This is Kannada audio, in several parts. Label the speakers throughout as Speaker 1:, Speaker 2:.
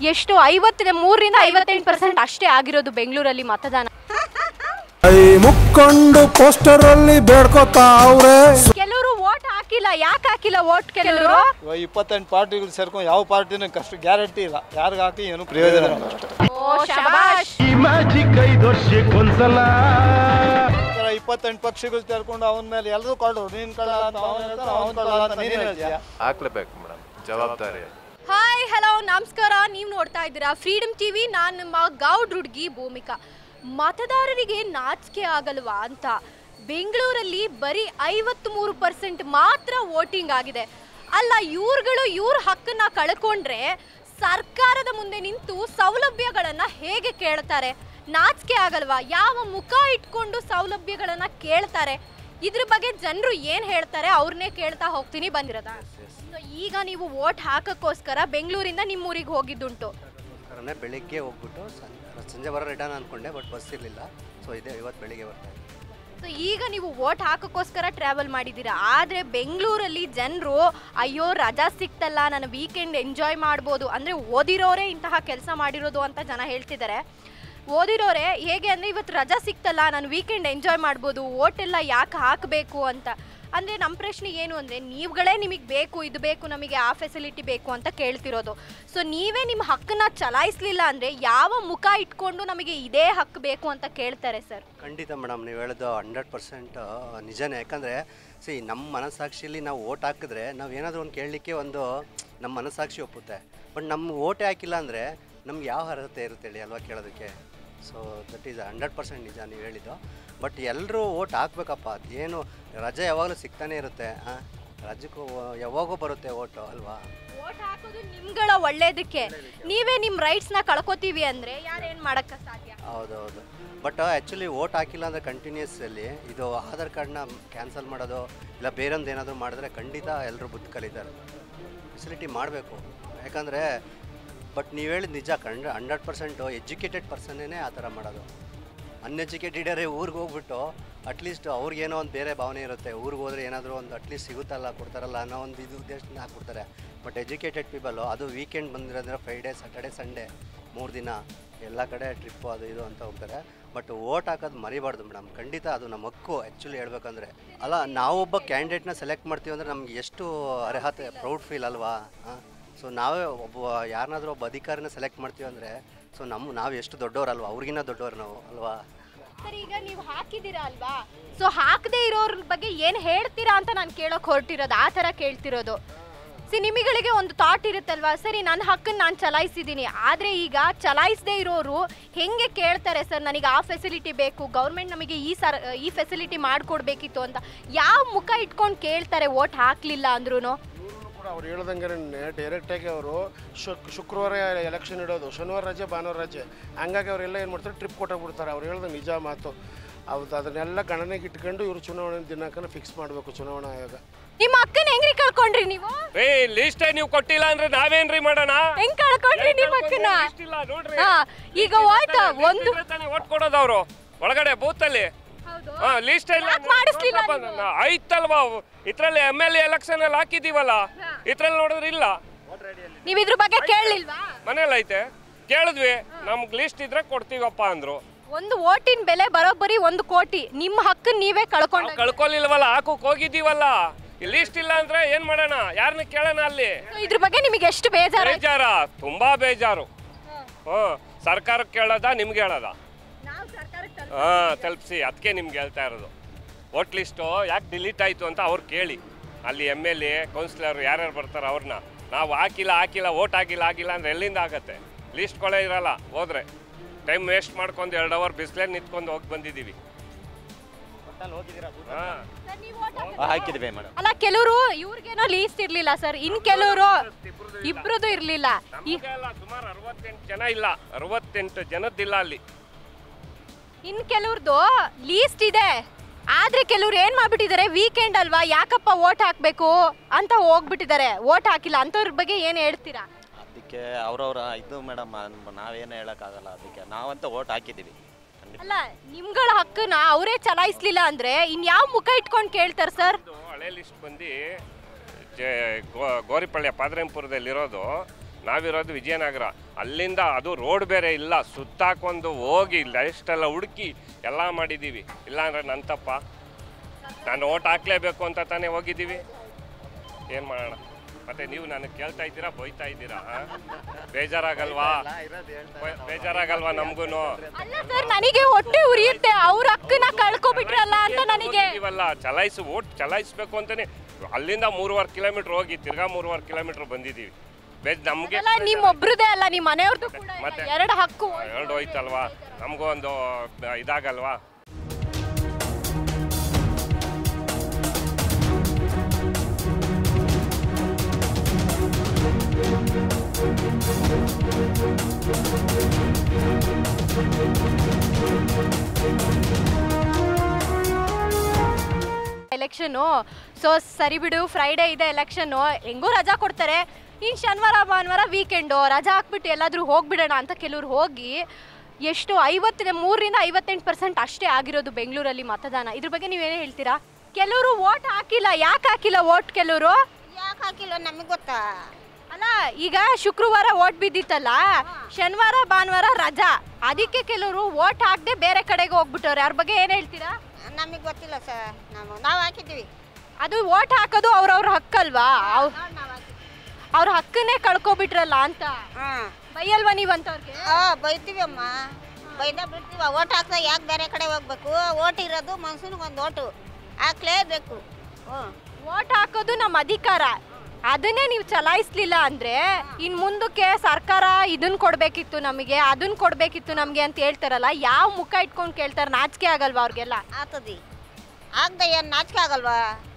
Speaker 1: ಎಷ್ಟು ಐವತ್ತ ಮೂರರಿಂದ ಐವತ್ತೆಂಟು ಪರ್ಸೆಂಟ್ ಅಷ್ಟೇ ಆಗಿರೋದು ಬೆಂಗಳೂರಲ್ಲಿ ಮತದಾನ
Speaker 2: ಕೈ ಮುಕ್ಕೊಂಡು ಪೋಸ್ಟರ್ ಅಲ್ಲಿ ಬೇಡ್ಕೋತಾವ್ರೆ
Speaker 1: ಕೆಲವರು ವೋಟ್ ಹಾಕಿಲ್ಲ ಯಾಕೆ ಹಾಕಿಲ್ಲ ವೋಟ್ ಕೆಲವರು
Speaker 3: ಇವಾಗ ಇಪ್ಪತ್ತೆಂಟು ಪಾರ್ಟಿಗಳು ಸೇರ್ಕೊಂಡು ಯಾವ ಪಾರ್ಟಿನೂ ಕಷ್ಟ ಗ್ಯಾರಂಟಿ ಇಲ್ಲ ಯಾರಿಗೆ ಹಾಕಿ ಏನು ಪ್ರಯೋಜನ ಇಲ್ಲ ಅಷ್ಟೇ
Speaker 1: ಓ ಶಬಾಷ್
Speaker 3: ಈ ಥರ ಇಪ್ಪತ್ತೆಂಟು ಪಕ್ಷಗಳು ಸೇರ್ಕೊಂಡು ಅವನ ಮೇಲೆ ಎಲ್ಲರೂ ಕೊಳ್ಳೋರು ನೀನು ಕಳ್ಳ ಅಂತ ಅವನು ಹೇಳ್ತಾನೆ ಅವನು ಕಳ್ಳ ಅಂತ ನೀನು ಹೇಳ್ತೀಯ
Speaker 4: ಹಾಕ್ಲೇಬೇಕು ಮೇಡಮ್ ಜವಾಬ್ದಾರಿ
Speaker 1: ಹಾಯ್ ಹಲೋ ನಮಸ್ಕಾರ ನೀವು ನೋಡ್ತಾ ಇದ್ದೀರಾ ಫ್ರೀಡಮ್ ಟಿವಿ ನಾನು ನಿಮ್ಮ ಗೌಡ್ ಹುಡುಗಿ ಭೂಮಿಕಾ ಮತದಾರರಿಗೆ ನಾಚಿಕೆ ಆಗಲ್ವಾ ಅಂತ ಬೆಂಗಳೂರಲ್ಲಿ ಬರೀ ಐವತ್ಮೂರು ಪರ್ಸೆಂಟ್ ಮಾತ್ರ ವೋಟಿಂಗ್ ಆಗಿದೆ ಅಲ್ಲ ಇವ್ರುಗಳು ಇವ್ರ ಹಕ್ಕನ್ನ ಕಳ್ಕೊಂಡ್ರೆ ಸರ್ಕಾರದ ಮುಂದೆ ನಿಂತು ಸೌಲಭ್ಯಗಳನ್ನ ಹೇಗೆ ಕೇಳ್ತಾರೆ ನಾಚಿಕೆ ಆಗಲ್ವಾ ಯಾವ ಮುಖ ಇಟ್ಕೊಂಡು ಸೌಲಭ್ಯಗಳನ್ನ ಕೇಳ್ತಾರೆ ಇದ್ರ ಬಗ್ಗೆ ಜನರು ಏನು ಹೇಳ್ತಾರೆ ಅವ್ರನ್ನೇ ಕೇಳ್ತಾ ಹೋಗ್ತೀನಿ ಬಂದಿರೋದಾ So, ಈಗ ನೀವು ವೋಟ್ ಹಾಕಕ್ಕೋಸ್ಕರ ಬೆಂಗಳೂರಿಂದ ನಿಮ್ಮ ಊರಿಗೆ ಹೋಗಿದ್ದುಂಟು
Speaker 5: ಕಾರಣ ಬೆಳಿಗ್ಗೆ ಹೋಗ್ಬಿಟ್ಟು ಸಂ- ಸಂಜೆ ಬರೋ ರಿಟರ್ನ್ ಅಂದ್ಕೊಂಡೆ ಬಟ್ ಬಸ್ ಇರಲಿಲ್ಲ ಸೊ ಇದೆ ಇವತ್ತು ಬೆಳಿಗ್ಗೆ ಬರ್ತಾ ಇದ್ದೀನಿ
Speaker 1: ಸೊ ಈಗ ನೀವು ವೋಟ್ ಹಾಕಕ್ಕೋಸ್ಕರ ಟ್ರಾವೆಲ್ ಮಾಡಿದ್ದೀರಾ ಆದರೆ ಬೆಂಗಳೂರಲ್ಲಿ ಜನರು ಅಯ್ಯೋ ರಜಾ ಸಿಕ್ತಲ್ಲ ನಾನು ವೀಕೆಂಡ್ ಎಂಜಾಯ್ ಮಾಡ್ಬೋದು ಅಂದರೆ ಓದಿರೋರೇ ಇಂತಹ ಕೆಲಸ ಮಾಡಿರೋದು ಅಂತ ಜನ ಹೇಳ್ತಿದ್ದಾರೆ ಓದಿರೋರೆ ಹೇಗೆ ಅಂದರೆ ಇವತ್ತು ರಜಾ ಸಿಕ್ತಲ್ಲ ನಾನು ವೀಕೆಂಡ್ ಎಂಜಾಯ್ ಮಾಡ್ಬೋದು ಓಟೆಲ್ಲ ಯಾಕೆ ಹಾಕಬೇಕು ಅಂತ ಅಂದರೆ ನಮ್ಮ ಪ್ರಶ್ನೆ ಏನು ಅಂದರೆ ನೀವುಗಳೇ ನಿಮಗೆ ಬೇಕು ಇದು ಬೇಕು ನಮಗೆ ಆ ಫೆಸಿಲಿಟಿ ಬೇಕು ಅಂತ ಕೇಳ್ತಿರೋದು ಸೊ ನೀವೇ ನಿಮ್ಮ ಹಕ್ಕನ್ನ ಚಲಾಯಿಸಲಿಲ್ಲ ಅಂದರೆ ಯಾವ ಮುಖ ಇಟ್ಕೊಂಡು ನಮಗೆ ಇದೇ ಹಕ್ಕು ಬೇಕು ಅಂತ ಕೇಳ್ತಾರೆ ಸರ್
Speaker 5: ಖಂಡಿತ ಮೇಡಮ್ ನೀವು ಹೇಳೋದು ಹಂಡ್ರೆಡ್ ಪರ್ಸೆಂಟ್ ನಿಜನೇ ಯಾಕಂದರೆ ಸಿ ನಮ್ಮ ಮನಸ್ಸಾಕ್ಷಿಯಲ್ಲಿ ನಾವು ಓಟ್ ಹಾಕಿದ್ರೆ ನಾವು ಏನಾದರೂ ಒಂದು ಕೇಳಲಿಕ್ಕೆ ಒಂದು ನಮ್ಮ ಮನಸ್ಸಾಕ್ಷಿ ಒಪ್ಪುತ್ತೆ ಬಟ್ ನಮ್ಮ ಓಟೇ ಹಾಕಿಲ್ಲ ಅಂದರೆ ನಮ್ಗೆ ಯಾವ ಅರ್ಹತೆ ಇರುತ್ತೆ ಹೇಳಿ ಅಲ್ವಾ ಕೇಳೋದಕ್ಕೆ so that is hundred percent ನಿಜ ನೀವು ಹೇಳಿದ್ದು ಬಟ್ ಎಲ್ಲರೂ ಓಟ್ ಹಾಕ್ಬೇಕಪ್ಪ ಅದೇನು ರಜೆ ಯಾವಾಗಲೂ ಸಿಗ್ತಾನೆ ಇರುತ್ತೆ ಆ, ರಾಜ್ಯಕ್ಕೂ ಯಾವಾಗೋ ಬರುತ್ತೆ ಓಟು ಅಲ್ವಾ
Speaker 1: ವೋಟ್ ಹಾಕೋದು ನಿಮ್ಗಳ ಒಳ್ಳೇದಕ್ಕೆ ನೀವೇ ನಿಮ್ಮ ರೈಟ್ಸ್ನ ಕಳ್ಕೊತೀವಿ ಅಂದರೆ ಯಾರೇನು ಮಾಡೋಕ್ಕೆ ಸಾಧ್ಯ
Speaker 5: ಹೌದೌದು ಬಟ್ ಆ್ಯಕ್ಚುಲಿ ಓಟ್ ಹಾಕಿಲ್ಲ ಅಂದರೆ ಕಂಟಿನ್ಯೂಸಲ್ಲಿ ಇದು ಆಧಾರ್ ಕಾರ್ಡ್ನ ಕ್ಯಾನ್ಸಲ್ ಮಾಡೋದು ಇಲ್ಲ ಬೇರೊಂದು ಏನಾದರೂ ಮಾಡಿದ್ರೆ ಖಂಡಿತ ಎಲ್ಲರೂ ಬುದ್ಧಿ ಕಲಿತಾರೆ ಫೆಸಿಲಿಟಿ ಮಾಡಬೇಕು ಯಾಕಂದರೆ ಬಟ್ ನೀವು ಹೇಳಿದ ನಿಜ ಕಂಡು ಹಂಡ್ರೆಡ್ ಪರ್ಸೆಂಟು ಎಜುಕೇಟೆಡ್ ಪರ್ಸನ್ನೇ ಆ ಥರ ಮಾಡೋದು ಅನ್ಎಜುಕೇಟೆಡರೇ ಊರಿಗೆ ಹೋಗ್ಬಿಟ್ಟು ಅಟ್ಲೀಸ್ಟ್ ಅವ್ರಿಗೇನೋ ಒಂದು ಬೇರೆ ಭಾವನೆ ಇರುತ್ತೆ ಊರಿಗೆ ಹೋದ್ರೆ ಏನಾದರೂ ಒಂದು ಅಟ್ಲೀಸ್ಟ್ ಸಿಗುತ್ತಲ್ಲ ಕೊಡ್ತಾರಲ್ಲ ಅನ್ನೋ ಒಂದು ಇದು ಉದ್ದೇಶದಿಂದ ಹಾಕ್ಬಿಡ್ತಾರೆ ಬಟ್ ಎಜುಕೇಟೆಡ್ ಪೀಪಲು ಅದು ವೀಕೆಂಡ್ ಬಂದಿರೋದ್ರೆ ಫ್ರೈಡೇ ಸ್ಯಾಟರ್ಡೆ ಸಂಡೇ ಮೂರು ದಿನ ಎಲ್ಲ ಕಡೆ ಟ್ರಿಪ್ಪು ಅದು ಇದು ಅಂತ ಹೋಗ್ತಾರೆ ಬಟ್ ಓಟ್ ಹಾಕೋದು ಮರಿಬಾರ್ದು ಮೇಡಮ್ ಖಂಡಿತ ಅದು ನಮ್ಮ ಹಕ್ಕು ಆ್ಯಕ್ಚುಲಿ ಹೇಳ್ಬೇಕಂದ್ರೆ ಅಲ್ಲ ನಾವೊಬ್ಬ ಕ್ಯಾಂಡಿಡೇಟ್ನ ಸೆಲೆಕ್ಟ್ ಮಾಡ್ತೀವಿ ಅಂದರೆ ನಮ್ಗೆ ಎಷ್ಟು ಅರ್ಹತೆ ಪ್ರೌಡ್ ಫೀಲ್ ಅಲ್ವಾ ಸೊ ನಾವೇ ಒಬ್ಬ ಯಾರನ್ನಾದ್ರೂ ಒಬ್ಬ ಅಧಿಕಾರಿನ ಸೆಲೆಕ್ಟ್ ಮಾಡ್ತೀವಿ ಅಂದರೆ ಸೊ ನಮ್ಮ ನಾವು ಎಷ್ಟು ದೊಡ್ಡವರಲ್ವಾ ಅವ್ರಿಗಿನ್ನ ದೊಡ್ಡವ್ರು ನಾವು ಅಲ್ವಾ
Speaker 1: ಸರ್ ಈಗ ನೀವು ಹಾಕಿದ್ದೀರಾ ಅಲ್ವಾ ಸೊ ಹಾಕದೇ ಇರೋರ ಬಗ್ಗೆ ಏನು ಹೇಳ್ತೀರಾ ಅಂತ ನಾನು ಕೇಳೋಕೆ ಹೊರಟಿರೋದು ಆ ಥರ ಕೇಳ್ತಿರೋದು ಸಿ ನಿಮಗಳಿಗೆ ಒಂದು ಥಾಟ್ ಇರುತ್ತಲ್ವಾ ಸರಿ ನನ್ನ ಹಕ್ಕನ್ನು ನಾನು ಚಲಾಯಿಸಿದ್ದೀನಿ ಆದರೆ ಈಗ ಚಲಾಯಿಸದೇ ಇರೋರು ಹೆಂಗೆ ಕೇಳ್ತಾರೆ ಸರ್ ನನಗೆ ಆ ಫೆಸಿಲಿಟಿ ಬೇಕು ಗೌರ್ಮೆಂಟ್ ನಮಗೆ ಈ ಸರ್ ಈ ಫೆಸಿಲಿಟಿ ಮಾಡಿಕೊಡ್ಬೇಕಿತ್ತು ಅಂತ ಯಾವ ಮುಖ ಇಟ್ಕೊಂಡು ಕೇಳ್ತಾರೆ ಓಟ್ ಹಾಕಲಿಲ್ಲ ಅಂದ್ರೂ
Speaker 6: ಕೂಡ ಅವ್ರು ಹೇಳ್ದಂಗೆ ಡೈರೆಕ್ಟಾಗಿ ಅವರು ಶುಕ್ ಶುಕ್ರವಾರ ಎಲೆಕ್ಷನ್ ಇಡೋದು ಶನಿವಾರ ರಜೆ ಭಾನುವಾರ ರಜೆ ಹಂಗಾಗಿ ಅವರೆಲ್ಲ ಏನು ಮಾಡ್ತಾರೆ ಟ್ರಿಪ್ ಕೊಟ್ಟೋಗ್ಬಿಡ್ತಾರೆ ಅವ್ರು ಹೇಳ್ದಂಗೆ ನಿಜ ಮಾತು ಹೌದು ಅದನ್ನೆಲ್ಲ ಗಣನೆಗೆ ಇಟ್ಕೊಂಡು ಇವರು ಚುನಾವಣೆ ದಿನಾಂಕನ ಫಿಕ್ಸ್ ಮಾಡಬೇಕು ಚುನಾವಣಾ ಆಯೋಗ
Speaker 1: ನಿಮ್ಮ ಅಕ್ಕನ ಹೆಂಗ್ರಿ ಕಳ್ಕೊಂಡ್ರಿ ನೀವು
Speaker 7: ಏ ಲಿಸ್ಟೇ ನೀವು ಕೊಟ್ಟಿಲ್ಲ ಅಂದ್ರೆ ನಾವೇನ್ರಿ ಮಾಡೋಣ
Speaker 1: ಹೆಂಗ್ ಕಳ್ಕೊಂಡ್ರಿ ನಿಮ್ಮ ಅಕ್ಕನ
Speaker 7: ಲಿಸ್ಟ್ ಇಲ್ಲ ನೋಡ್ರಿ
Speaker 1: ಹಾ ಈಗ ಹೋಯ್ತಾ ಒಂದು
Speaker 7: ಓಟ್ ಕೊಡೋದು ಅವರು ಒಳಗಡೆ ಬೂತ್ ಅಲ್ಲಿ
Speaker 1: ಹೌದು
Speaker 7: ಹಾ ಲಿಸ್ಟ್ ಇಲ್ಲ
Speaker 1: ಯಾಕ್ ಮಾಡಿಸ್ಲಿಲ್ಲ
Speaker 7: ನೋಡ್ರಪ್ಪ, ನಾ- ಆಯ್ತಲ್ವಾ ಇದ್ರಲ್ಲಿ ಎಮ್ ಎಲ್ ಎಲೆಕ್ಷನ್ ಅಲ್ಲಿ ಹಾಕಿದೀವಲ್ಲ ಇದ್ರಲ್ಲಿ ನೋಡಿದ್ರೆ ಇಲ್ಲ
Speaker 1: ನೀವ್ ಇದ್ರ ಬಗ್ಗೆ ಕೇಳಲಿಲ್ವಾ
Speaker 7: ಮನೇಲಿ ಐತೆ ಕೇಳಿದ್ವಿ ನಮ್ಗ್ ಲಿಸ್ಟ್ ಇದ್ರೆ ಕೊಡ್ತೀವಪ್ಪ ಅಂದ್ರು
Speaker 1: ಒಂದು ಓಟಿನ ಬೆಲೆ ಬರೋಬ್ಬರಿ ಒಂದು ಕೋಟಿ ನಿಮ್ಮ ಹಕ್ಕನ್ನ ನೀವೇ
Speaker 7: ನಾವ್
Speaker 1: ಕಳ್ಕೊಂಡ
Speaker 7: ಕಳ್ಕೊಲಿಲ್ವಲ್ಲ ಹಾಕೋಕ್ ಹೋಗಿದ್ದೀವಲ್ಲ ಲಿಸ್ಟ್ ಇಲ್ಲ ಅಂದ್ರೆ ಏನ್ ಮಾಡೋಣ ಯಾರನ್ನ ಕೇಳೋಣ ಅಲ್ಲಿ
Speaker 1: ಇದ್ರ ಬಗ್ಗೆ ನಿಮಗೆ ಎಷ್ಟು ಬೇಜಾರ
Speaker 7: ಬೇಜಾರ ತುಂಬಾ ಬೇಜಾರು ಹ್ಮ್ ಸರ್ಕಾರಕ್ಕೆ ಕೇಳೋದ ನಿಮ್ಗೆ ಹೇಳೋದ ಹಾ ತಲುಪಿಸಿ ಅದಕ್ಕೆ ನಿಮ್ಗೆ ಹೇಳ್ತಾ ಇರೋದು ವೋಟ್ ಲಿಸ್ಟು ಯಾಕೆ ಡಿಲೀಟ್ ಆಯಿತು ಅಂತ ಅವ್ರು ಕೇಳಿ ಅಲ್ಲಿ ಎಮ್ ಎಲ್ ಎ ಕೌನ್ಸಿಲರ್ ಯಾರ್ಯಾರು ಬರ್ತಾರೆ ಅವ್ರನ್ನ ನಾವು ಹಾಕಿಲ್ಲ ಹಾಕಿಲ್ಲ ವೋಟ್ ಆಗಿಲ್ಲ ಆಗಿಲ್ಲ ಅಂದ್ರೆ ಎಲ್ಲಿಂದ ಆಗತ್ತೆ ಲಿಸ್ಟ್ ಕೊಳೆ ಇರಲ್ಲ ಹೋದ್ರೆ ಟೈಮ್ ವೇಸ್ಟ್ ಮಾಡ್ಕೊಂಡು ಎರಡು ಅವರ್ ಬಿಸಿಲೇ ನಿಂತ್ಕೊಂಡು ಹೋಗಿ ಬಂದಿದ್ದೀವಿ ಹಾಂ
Speaker 8: ಹಾಕಿದ್ವಿ ಮೇಡಮ್
Speaker 1: ಅಲ್ಲ ಕೆಲವರು ಇವ್ರಿಗೇನೋ ಲೀಸ್ಟ್ ಇರ್ಲಿಲ್ಲ ಸರ್ ಇನ್ ಕೆಲವರು ಇಬ್ರದ್ದು ಇರ್ಲಿಲ್ಲ ಈ-
Speaker 7: ನಮ್ಗೆಲ್ಲ ಸುಮಾರು ಅರವತ್ತೆಂಟು ಜನ ಇಲ್ಲ ಅರವತ್ತೆಂಟು ಜನದ್ದಿಲ್ಲ ಅಲ್ಲಿ
Speaker 1: ಇನ್ ಕೆಲವ್ರದ್ದು ಲೀಸ್ಟ್ ಇದೆ ಆದ್ರೆ ಕೆಲವ್ರು ಏನ್ ಮಾಡ್ಬಿಟ್ಟಿದ್ದಾರೆ ವೀಕೆಂಡ್ ಅಲ್ವಾ ಯಾಕಪ್ಪ ಓಟ್ ಹಾಕ್ಬೇಕು ಅಂತ ಹೋಗ್ಬಿಟ್ಟಿದ್ದಾರೆ ಓಟ್ ಹಾಕಿಲ್ಲ ಅಂತವ್ರ ಬಗ್ಗೆ ಏನ್ ಹೇಳ್ತೀರಾ
Speaker 8: ಅದಕ್ಕೆ ಅವ್ರವ್ರ ಇದು ಮೇಡಮ್ ನಾವೇನು ಹೇಳೋಕ್ಕಾಗಲ್ಲ ಅದಕ್ಕೆ ನಾವಂತ ಓಟ್ ಹಾಕಿದ್ದೀವಿ ಖಂಡಿತ
Speaker 1: ಅಲ್ಲ ನಿಮ್ಗಳ ಹಕ್ಕನ್ನ ಅವರೇ ಚಲಾಯಿಸ್ಲಿಲ್ಲ ಅಂದ್ರೆ ಇನ್ ಯಾವ ಮುಖ ಇಟ್ಕೊಂಡು ಕೇಳ್ತಾರೆ ಸರ್
Speaker 7: ಇದು ಹಳೆ ಲಿಸ್ಟ್ ಬಂದು ಜೆ ಗೋ- ಗೋರಿಪಳ್ಯ ಪಾದ್ರಂಪುರದಲ್ಲಿರೋದು ನಾವಿರೋದು ವಿಜಯನಗರ ಅಲ್ಲಿಂದ ಅದು ರೋಡ್ ಬೇರೆ ಇಲ್ಲ ಸುತ್ತಾಕೊಂಡು ಹೋಗಿ ಲೈಸ್ಟೆಲ್ಲ ಹುಡುಕಿ ಎಲ್ಲ ಮಾಡಿದ್ದೀವಿ ಇಲ್ಲಾಂದ್ರೆ ನನ್ನ ತಪ್ಪ ನಾನು ಓಟ್ ಹಾಕ್ಲೇಬೇಕು ಅಂತ ತಾನೇ ಹೋಗಿದ್ದೀವಿ ಏನು ಮಾಡೋಣ ಮತ್ತೆ ನೀವು ನನಗೆ ಕೇಳ್ತಾ ಇದ್ದೀರಾ ಬೈತಾ ಇದ್ದೀರಾ ಆ? ಬೇಜಾರಾಗಲ್ವಾ ಬೇ- ಬೇಜಾರಾಗಲ್ವಾ ನಮಗೂ
Speaker 1: ಅಲ್ಲ ಸರ್ ನನಗೆ ಹೊಟ್ಟೆ ಉರಿಯುತ್ತೆ ಅವ್ರ ಹಕ್ಕನ್ನ ಕಳ್ಕೊಬಿಟ್ರಲ್ಲ ಅಂತ ನನಗೆ
Speaker 7: ಇವಲ್ಲ ಚಲಾಯಿಸಿ ಓಟ್ ಚಲಾಯಿಸ್ಬೇಕು ಅಂತಾನೆ ಅಲ್ಲಿಂದ ಮೂರುವರೆ ಕಿಲೋಮೀಟರ್ ಹೋಗಿ ತಿರ್ಗಾ ಮೂರುವರೆ ಕಿಲೋಮೀಟರ್ ಬಂದಿದ್ದೀವಿ ಬೇಜ್ ನಮಗೆ
Speaker 1: ಅಲ್ಲ ನಿಮ್ಮೊಬ್ರದೇ ಅಲ್ಲ ನಿಮ್ಮ ಮನೆಯವ್ರದ್ದು ಕೂಡ ಇಲ್ಲ.
Speaker 7: ಮತ್ತೆ?
Speaker 1: ಎರಡು ಹಕ್ಕು
Speaker 7: ಎರಡು ಹೋಯ್ತಲ್ವಾ ನಮಗೂ ಒಂದು ಇದಾಗಲ್ವಾ
Speaker 1: ಎಲೆಕ್ಷನ್ನು ಸೊ ಸರಿ ಬಿಡು ಫ್ರೈಡೇ ಇದೆ ಎಲೆಕ್ಷನ್ನು ಹೆಂಗೂ ರಜಾ ಕೊಡ್ತಾರೆ ಇನ್ನು ಶನಿವಾರ ಭಾನುವಾರ ವೀಕೆಂಡು ರಜಾ ಹಾಕ್ಬಿಟ್ಟು ಎಲ್ಲಾದರೂ ಹೋಗ್ಬಿಡೋಣ ಅಂತ ಕೆಲವ್ರು ಹೋಗಿ ಎಷ್ಟು ಐವತ್ತಿನ ಮೂರರಿಂದ ಐವತ್ತೆಂಟು ಪರ್ಸೆಂಟ್ ಅಷ್ಟೇ ಆಗಿರೋದು ಬೆಂಗಳೂರಲ್ಲಿ ಮತದಾನ ಇದ್ರ ಬಗ್ಗೆ ನೀವೇನೇ ಹೇಳ್ತೀರಾ ಕೆಲವರು ವೋಟ್ ಹಾಕಿಲ್ಲ ಯಾಕೆ ಹಾಕಿಲ್ಲ ವೋಟ್ ಕೆಲವರು
Speaker 9: ಯಾಕೆ ಹಾಕಿಲ್ಲ ನಮಗೆ ಗೊತ್ತಾ
Speaker 1: ಅಲ್ಲ ಈಗ ಶುಕ್ರವಾರ ವೋಟ್ ಬಿದ್ದಿತ್ತಲ್ಲ ಶನಿವಾರ ಭಾನುವಾರ ರಜಾ ಅದಕ್ಕೆ ಕೆಲವರು ವೋಟ್ ಹಾಕದೆ ಬೇರೆ ಕಡೆಗೆ ಹೋಗ್ಬಿಟ್ಟವ್ರೆ ಅವ್ರ ಬಗ್ಗೆ ಏನು ಹೇಳ್ತೀರಾ
Speaker 9: ನಮಗೆ ಗೊತ್ತಿಲ್ಲ ಸರ್ ನಾವು ನಾವು ಹಾಕಿದ್ದೀವಿ
Speaker 1: ಅದು ವೋಟ್ ಹಾಕೋದು ಅವ್ರವ್ರ ಹಕ್ಕಲ್ವಾ ಅವ್- ಅವ್ರ ಹಕ್ಕನ್ನೇ ಕಳ್ಕೊಬಿಟ್ರಲ್ಲ ಅಂತ
Speaker 9: ಹಾಂ
Speaker 1: ಬೈಯಲ್ವಾ ನೀವಂತವ್ರಿಗೆ
Speaker 9: ಹಾಂ ಬೈತೀವಿ ಅಮ್ಮ ಬೈದ ಬಿಡ್ತೀವಿ ಓಟ್ ಹಾಕ್ದ ಯಾಕೆ ಬೇರೆ ಕಡೆ ಹೋಗ್ಬೇಕು ಓಟ್ ಇರೋದು ಮನ್ಸೂನಿಗೆ ಒಂದು ಓಟು ಹಾಕ್ಲೇಬೇಕು ಹ್ಞೂ
Speaker 1: ವೋಟ್ ಹಾಕೋದು ನಮ್ಮ ಅಧಿಕಾರ ಅದನ್ನೇ ನೀವು ಚಲಾಯಿಸ್ಲಿಲ್ಲ ಅಂದ್ರೆ ಇನ್ ಮುಂದಕ್ಕೆ ಸರ್ಕಾರ ಇದನ್ನ ಕೊಡ್ಬೇಕಿತ್ತು ನಮಗೆ ಅದನ್ನ ಕೊಡ್ಬೇಕಿತ್ತು ನಮಗೆ ಅಂತ ಹೇಳ್ತಾರಲ್ಲ ಯಾವ ಮುಖ ಇಟ್ಕೊಂಡು ಕೇಳ್ತಾರೆ ನಾಚಿಕೆ ಆಗಲ್ವಾ ಅವ್ರಿಗೆಲ್ಲ
Speaker 9: ಆಗ್ತದಿ ಆಗ್ದ ಏನು ನಾಚಿಕೆ ಆಗಲ್ವಾ